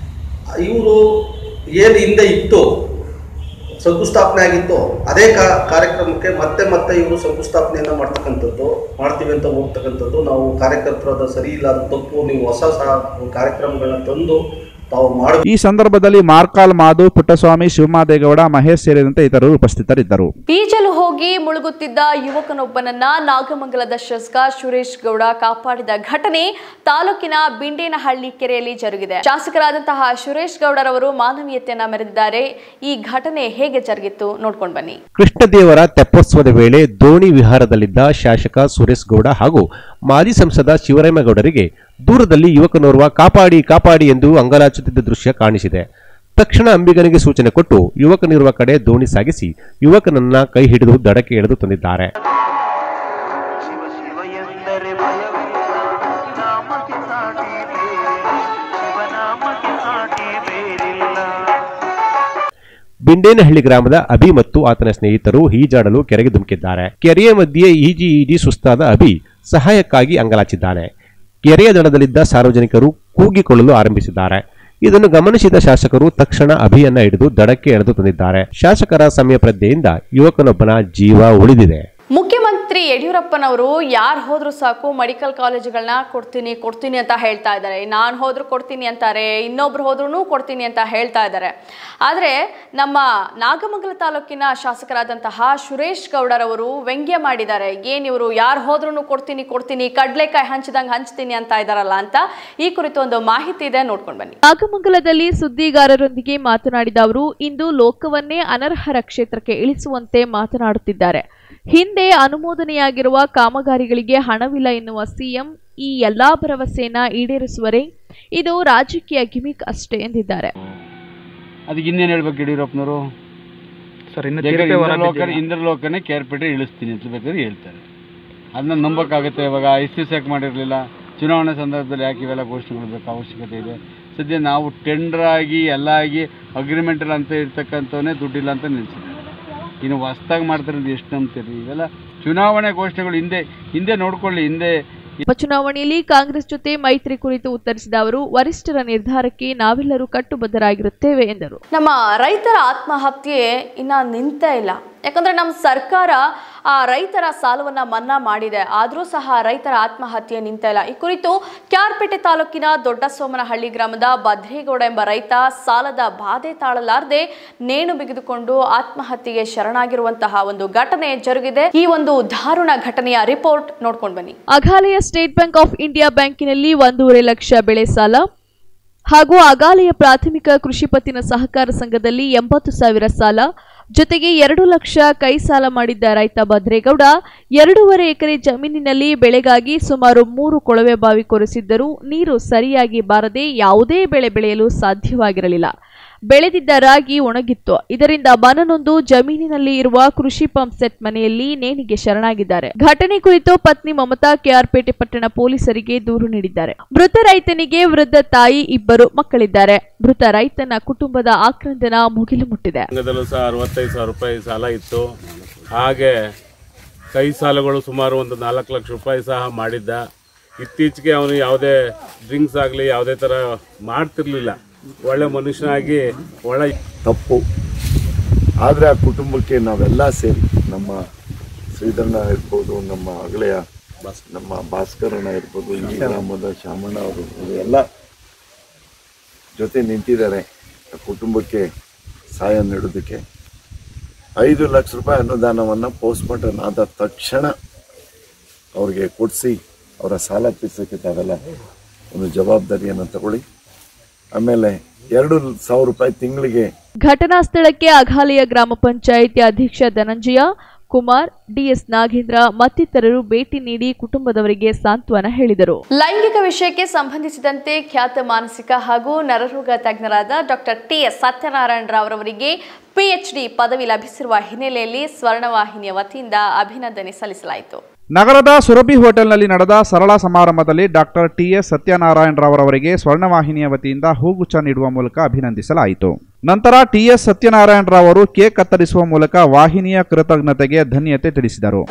ಇವರು ಏನು ಹಿಂದೆ ಇತ್ತು ಶಂಕುಸ್ಥಾಪನೆ ಆಗಿತ್ತು ಅದೇ ಕಾ ಕಾರ್ಯಕ್ರಮಕ್ಕೆ ಮತ್ತೆ ಮತ್ತೆ ಇವರು ಶಂಕುಸ್ಥಾಪನೆಯನ್ನು ಮಾಡ್ತಕ್ಕಂಥದ್ದು ಮಾಡ್ತೀವಿ ಅಂತ ಹೋಗ್ತಕ್ಕಂಥದ್ದು ನಾವು ಕಾರ್ಯಕರ್ತರಾದ ಸರಿ ಇಲ್ಲ ಅದು ತಪ್ಪು ನೀವು ಹೊಸ ಸಹ ಕಾರ್ಯಕ್ರಮಗಳನ್ನ ತಂದು ತಾವು ಮಾಡ ಈ ಸಂದರ್ಭದಲ್ಲಿ ಮಾರ್ಕಾಲ್ ಮಾಧು ಪುಟ್ಟಸ್ವಾಮಿ ಶಿವಮಾದೇಗೌಡ ಮಹೇಶ್ ಸೇರಿದಂತೆ ಇತರರು ಉಪಸ್ಥಿತರಿದ್ದರು ಈಜಲು ಹೋಗಿ ಮುಳುಗುತ್ತಿದ್ದ ಯುವಕನೊಬ್ಬನನ್ನ ನಾಗಮಂಗಲದ ಶಾಸಕ ಸುರೇಶ್ ಗೌಡ ಕಾಪಾಡಿದ ಘಟನೆ ತಾಲೂಕಿನ ಬಿಂಡೇನಹಳ್ಳಿ ಕೆರೆಯಲ್ಲಿ ಜರುಗಿದೆ ಶಾಸಕರಾದಂತಹ ಸುರೇಶ್ ಗೌಡರವರು ಮಾನವೀಯತೆಯನ್ನ ಮೆರೆದಿದ್ದಾರೆ ಈ ಘಟನೆ ಹೇಗೆ ಜರುಗಿತ್ತು ನೋಡ್ಕೊಂಡು ಬನ್ನಿ ಕೃಷ್ಣದೇವರ ತೆಪ್ಪೋತ್ಸವದ ವೇಳೆ ದೋಣಿ ವಿಹಾರದಲ್ಲಿದ್ದ ಶಾಸಕ ಸುರೇಶ್ ಗೌಡ ಹಾಗೂ ಮಾಜಿ ಸಂಸದ ಶಿವರಾಮೇಗೌಡರಿಗೆ ದೂರದಲ್ಲಿ ಯುವಕನೋರ್ವ ಕಾಪಾಡಿ ಕಾಪಾಡಿ ಎಂದು ಅಂಗಲಾಚುತ್ತಿದ್ದ ದೃಶ್ಯ ಕಾಣಿಸಿದೆ ತಕ್ಷಣ ಅಂಬಿಗನಿಗೆ ಸೂಚನೆ ಕೊಟ್ಟು ಯುವಕನಿರುವ ಕಡೆ ದೋಣಿ ಸಾಗಿಸಿ ಯುವಕನನ್ನ ಕೈ ಹಿಡಿದು ದಡಕ್ಕೆ ಎಳೆದು ತಂದಿದ್ದಾರೆ ಬಿಂಡೇನಹಳ್ಳಿ ಗ್ರಾಮದ ಅಭಿ ಮತ್ತು ಆತನ ಸ್ನೇಹಿತರು ಈಜಾಡಲು ಕೆರೆಗೆ ಧುಮುಕಿದ್ದಾರೆ ಕೆರೆಯ ಮಧ್ಯೆ ಈಜಿ ಈಜಿ ಸುಸ್ತಾದ ಅಭಿ ಸಹಾಯಕ್ಕಾಗಿ ಅಂಗಲಾಚಿದ್ದಾನೆ ಕೆರೆಯ ದಡದಲ್ಲಿದ್ದ ಸಾರ್ವಜನಿಕರು ಕೂಗಿಕೊಳ್ಳಲು ಆರಂಭಿಸಿದ್ದಾರೆ ಇದನ್ನು ಗಮನಿಸಿದ ಶಾಸಕರು ತಕ್ಷಣ ಅಭಿಯನ್ನ ಹಿಡಿದು ದಡಕ್ಕೆ ಎಳೆದು ತಂದಿದ್ದಾರೆ ಶಾಸಕರ ಸಮಯ ಪ್ರಜ್ಞೆಯಿಂದ ಯುವಕನೊಬ್ಬನ ಜೀವ ಉಳಿದಿದೆ ಮುಖ್ಯಮಂತ್ರಿ ಯಡಿಯೂರಪ್ಪನವರು ಯಾರು ಹೋದ್ರು ಸಾಕು ಮೆಡಿಕಲ್ ಕಾಲೇಜುಗಳನ್ನ ಕೊಡ್ತೀನಿ ಕೊಡ್ತೀನಿ ಅಂತ ಹೇಳ್ತಾ ಇದ್ದಾರೆ ನಾನು ಹೋದ್ರು ಕೊಡ್ತೀನಿ ಅಂತಾರೆ ಇನ್ನೊಬ್ರು ಹೋದ್ರೂ ಕೊಡ್ತೀನಿ ಅಂತ ಹೇಳ್ತಾ ಇದ್ದಾರೆ ಆದರೆ ನಮ್ಮ ನಾಗಮಂಗಲ ತಾಲೂಕಿನ ಶಾಸಕರಾದಂತಹ ಸುರೇಶ್ ಗೌಡರವರು ವ್ಯಂಗ್ಯ ಮಾಡಿದ್ದಾರೆ ಏನು ಇವರು ಯಾರು ಹೋದ್ರೂ ಕೊಡ್ತೀನಿ ಕೊಡ್ತೀನಿ ಕಡ್ಲೆಕಾಯಿ ಹಂಚಿದಂಗೆ ಹಂಚ್ತೀನಿ ಅಂತ ಇದ್ದಾರಲ್ಲ ಅಂತ ಈ ಕುರಿತು ಒಂದು ಮಾಹಿತಿ ಇದೆ ನೋಡ್ಕೊಂಡು ಬನ್ನಿ ನಾಗಮಂಗಲದಲ್ಲಿ ಸುದ್ದಿಗಾರರೊಂದಿಗೆ ಮಾತನಾಡಿದ ಅವರು ಇಂದು ಲೋಕವನ್ನೇ ಅನರ್ಹರ ಕ್ಷೇತ್ರಕ್ಕೆ ಇಳಿಸುವಂತೆ ಮಾತನಾಡುತ್ತಿದ್ದಾರೆ ಹಿಂದೆ ಅನುಮೋದನೆಯಾಗಿರುವ ಕಾಮಗಾರಿಗಳಿಗೆ ಹಣವಿಲ್ಲ ಎನ್ನುವ ಸಿಎಂ ಈ ಎಲ್ಲಾ ಭರವಸೆಯನ್ನ ಈಡೇರಿಸುವರೆ ಇದು ರಾಜಕೀಯ ಗಿಮಿಕ್ ಅಷ್ಟೇ ಎಂದಿದ್ದಾರೆ ಅದಕ್ಕೆ ಇನ್ನೇನು ಹೇಳ್ಬೇಕು ಯಡಿಯೂರಪ್ಪನವರು ಸರ್ ಇನ್ನು ಬೇಕಾದ್ರೆ ತೀರ್ಪೇ ಹೊರ ಇಂದ್ರಲೋಕ ಬಿದ್ದಿಲ್ಲ. ಇಂದ್ರಲೋಕನೇ ಕೇರ್ಪೇಟೆ ಇಳಿಸ್ತೀನಿ ಅಂತ ಬೇಕಾದ್ರೆ ಹೇಳ್ತಾರೆ ಅದನ್ನ ನಂಬಕ್ಕಾಗುತ್ತೆ ಇವಾಗ ಇಷ್ಟು ದಿವಸ ಯಾಕೆ ಮಾಡಿರಲಿಲ್ಲ ಚುನಾವಣೆ ಸಂದರ್ಭದಲ್ಲಿ ಯಾಕೆ ಇವೆಲ್ಲ ಘೋಷಣೆ ಮಾಡಬೇಕು ಅವಶ್ಯಕತೆ ಇದೆ ಸದ್ಯ ನಾವು ಟೆಂಡರ್ ಆಗಿ ಎಲ್ಲ ಆಗಿ ಅಗ್ರಿಮೆಂಟ್ ಅಂತ ಇರ್ತಕ್ಕಂಥವನ್ನೇ ದುಡ್ಡಿಲ್ಲ ಅಂತ ನಿಲ್ಸಿದ್ದಾರೆ ಇನ್ನು ಹೊಸ್ದಾಗಿ ಮಾಡ್ತಾರೆ ಎಷ್ಟು ನಂಬ್ತೀರಿ ಇವೆಲ್ಲ ಚುನಾವಣೆ ಘೋಷಣೆಗಳು ಹಿಂದೆ ಹಿಂದೆ ನೋಡ್ಕೊಳ್ಳಿ ಹಿಂದೆ ಉಪಚುನಾವಣೆಯಲ್ಲಿ ಕಾಂಗ್ರೆಸ್ ಜೊತೆ ಮೈತ್ರಿ ಕುರಿತು ಉತ್ತರಿಸಿದ ಅವರು ವರಿಷ್ಠರ ನಿರ್ಧಾರಕ್ಕೆ ನಾವೆಲ್ಲರೂ ಕಟ್ಟುಬದ್ಧರಾಗಿರುತ್ತೇವೆ ಎಂದರು ನಮ್ಮ ರೈತರ ಆತ್ಮಹತ್ಯೆ ಇನ್ನ ನಿಂತೇ ಇಲ್ಲ ಯಾಕಂದ್ರೆ ನಮ್ಮ ಸರ್ಕಾರ ಆ ರೈತರ ಸಾಲವನ್ನ ಮನ್ನಾ ಮಾಡಿದೆ ಆದರೂ ಸಹ ರೈತರ ಆತ್ಮಹತ್ಯೆ ನಿಂತ ಇಲ್ಲ ಈ ಕುರಿತು ಕ್ಯಾರ್ಪೇಟೆ ತಾಲೂಕಿನ ದೊಡ್ಡ ಸೋಮನಹಳ್ಳಿ ಗ್ರಾಮದ ಬದ್ರೇಗೌಡ ಎಂಬ ರೈತ ಸಾಲದ ಬಾಧೆ ತಾಳಲಾರದೆ ನೇಣು ಬಿಗಿದುಕೊಂಡು ಆತ್ಮಹತ್ಯೆಗೆ ಶರಣಾಗಿರುವಂತಹ ಒಂದು ಘಟನೆ ಜರುಗಿದೆ ಈ ಒಂದು ದಾರುಣ ಘಟನೆಯ ರಿಪೋರ್ಟ್ ನೋಡ್ಕೊಂಡು ಬನ್ನಿ ಅಘಾಲಯ ಸ್ಟೇಟ್ ಬ್ಯಾಂಕ್ ಆಫ್ ಇಂಡಿಯಾ ಬ್ಯಾಂಕಿನಲ್ಲಿ ಒಂದೂವರೆ ಲಕ್ಷ ಬೆಳೆ ಸಾಲ ಹಾಗೂ ಅಗಾಲಯ ಪ್ರಾಥಮಿಕ ಕೃಷಿ ಪತ್ತಿನ ಸಹಕಾರ ಸಂಘದಲ್ಲಿ ಎಂಬತ್ತು ಸಾವಿರ ಸಾಲ ಜೊತೆಗೆ ಎರಡು ಲಕ್ಷ ಕೈ ಸಾಲ ಮಾಡಿದ್ದ ರೈತ ಭದ್ರೇಗೌಡ ಎರಡೂವರೆ ಎಕರೆ ಜಮೀನಿನಲ್ಲಿ ಬೆಳೆಗಾಗಿ ಸುಮಾರು ಮೂರು ಕೊಳವೆ ಬಾವಿ ಕೊರೆಸಿದ್ದರೂ ನೀರು ಸರಿಯಾಗಿ ಬಾರದೆ ಯಾವುದೇ ಬೆಳೆ ಬೆಳೆಯಲು ಸಾಧ್ಯವಾಗಿರಲಿಲ್ಲ ಬೆಳೆದಿದ್ದ ರಾಗಿ ಒಣಗಿತ್ತು ಇದರಿಂದ ಮನನೊಂದು ಜಮೀನಿನಲ್ಲಿ ಇರುವ ಕೃಷಿ ಪಂಪ್ ಸೆಟ್ ಮನೆಯಲ್ಲಿ ನೇಣಿಗೆ ಶರಣಾಗಿದ್ದಾರೆ ಘಟನೆ ಕುರಿತು ಪತ್ನಿ ಮಮತಾ ಕೆಆರ್ಪೇಟೆ ಪಟ್ಟಣ ಪೊಲೀಸರಿಗೆ ದೂರು ನೀಡಿದ್ದಾರೆ ಮೃತ ರೈತನಿಗೆ ವೃದ್ಧ ತಾಯಿ ಇಬ್ಬರು ಮಕ್ಕಳಿದ್ದಾರೆ ಮೃತ ರೈತನ ಕುಟುಂಬದ ಆಕ್ರಂದನ ಮುಗಿಲು ಮುಟ್ಟಿದೆ ಸಂಘದಲ್ಲೂ ಸಹ ಅರವತ್ತೈದು ಸಾವಿರ ರೂಪಾಯಿ ಸಾಲ ಇತ್ತು ಹಾಗೆ ಕೈ ಸಾಲಗಳು ಸುಮಾರು ಒಂದು ನಾಲ್ಕು ಲಕ್ಷ ರೂಪಾಯಿ ಸಹ ಮಾಡಿದ್ದ ಇತ್ತೀಚೆಗೆ ಅವನು ಯಾವುದೇ ಡ್ರಿಂಕ್ಸ್ ಆಗಲಿ ಯಾವುದೇ ಥರ ಮಾಡ್ತಿರ್ಲಿಲ್ಲ ಒಳ್ಳೆ ಮನುಷ್ಯನಾಗಿ ಒಳ್ಳೆ ತಪ್ಪು ಆದರೆ ಆ ಕುಟುಂಬಕ್ಕೆ ನಾವೆಲ್ಲ ಸೇರಿ ನಮ್ಮ ಶ್ರೀಧರಣ ಇರ್ಬೋದು ನಮ್ಮ ಅಗಳೆಯ ನಮ್ಮ ಭಾಸ್ಕರಣ್ಣ ಇರ್ಬೋದು ಈ ಗ್ರಾಮದ ಶಾಮಣ್ಣ ಅವರು ಇವರು ಎಲ್ಲ ಜೊತೆ ನಿಂತಿದ್ದಾರೆ ಆ ಕುಟುಂಬಕ್ಕೆ ಸಹಾಯ ನೀಡೋದಕ್ಕೆ ಐದು ಲಕ್ಷ ರೂಪಾಯಿ ಅನುದಾನವನ್ನು ಪೋಸ್ಟ್ಮಾರ್ಟಮ್ ಆದ ತಕ್ಷಣ ಅವ್ರಿಗೆ ಕೊಡಿಸಿ ಅವರ ಸಾಲ ತೀರ್ಸೋಕ್ಕೆ ತಾವೆಲ್ಲ ಒಂದು ಜವಾಬ್ದಾರಿಯನ್ನು ತಗೊಳ್ಳಿ ಆಮೇಲೆ ಎರಡು ಸಾವಿರ ರೂಪಾಯಿ ತಿಂಗಳಿಗೆ ಘಟನಾ ಸ್ಥಳಕ್ಕೆ ಅಘಾಲಯ ಗ್ರಾಮ ಪಂಚಾಯಿತಿ ಅಧ್ಯಕ್ಷ ಧನಂಜಯ ಕುಮಾರ್ ಡಿಎಸ್ ನಾಗೇಂದ್ರ ಮತ್ತಿತರರು ಭೇಟಿ ನೀಡಿ ಕುಟುಂಬದವರಿಗೆ ಸಾಂತ್ವನ ಹೇಳಿದರು ಲೈಂಗಿಕ ವಿಷಯಕ್ಕೆ ಸಂಬಂಧಿಸಿದಂತೆ ಖ್ಯಾತ ಮಾನಸಿಕ ಹಾಗೂ ನರರೋಗ ತಜ್ಞರಾದ doctor T S Satyanarayana Rao ಅವರಿಗೆ ಪಿಎಚ್ಡಿ ಪದವಿ ಲಭಿಸಿರುವ ಹಿನ್ನೆಲೆಯಲ್ಲಿ ಸ್ವರ್ಣವಾಹಿನಿಯ ವತಿಯಿಂದ ಅಭಿನಂದನೆ ಸಲ್ಲಿಸಲಾಯಿತು ನಗರದ ಸುರಭಿ ಹೋಟೆಲ್ನಲ್ಲಿ ನಡೆದ ಸರಳ ಸಮಾರಂಭದಲ್ಲಿ ಡಾಕ್ಟರ್ ಟಿ ಎಸ್ ಸತ್ಯನಾರಾಯಣ ರಾವ್ರವರಿಗೆ ಸ್ವರ್ಣವಾಹಿನಿಯ ವತಿಯಿಂದ ಹೂಗುಚ್ಛ ನೀಡುವ ಮೂಲಕ ಅಭಿನಂದಿಸಲಾಯಿತು ನಂತರ ಟಿ ಎಸ್ ಸತ್ಯನಾರಾಯಣ ರಾವ್ ಅವರು ಕೇಕ್ ಕತ್ತರಿಸುವ ಮೂಲಕ ವಾಹಿನಿಯ ಕೃತಜ್ಞತೆಗೆ ಧನ್ಯತೆ ತಿಳಿಸಿದರು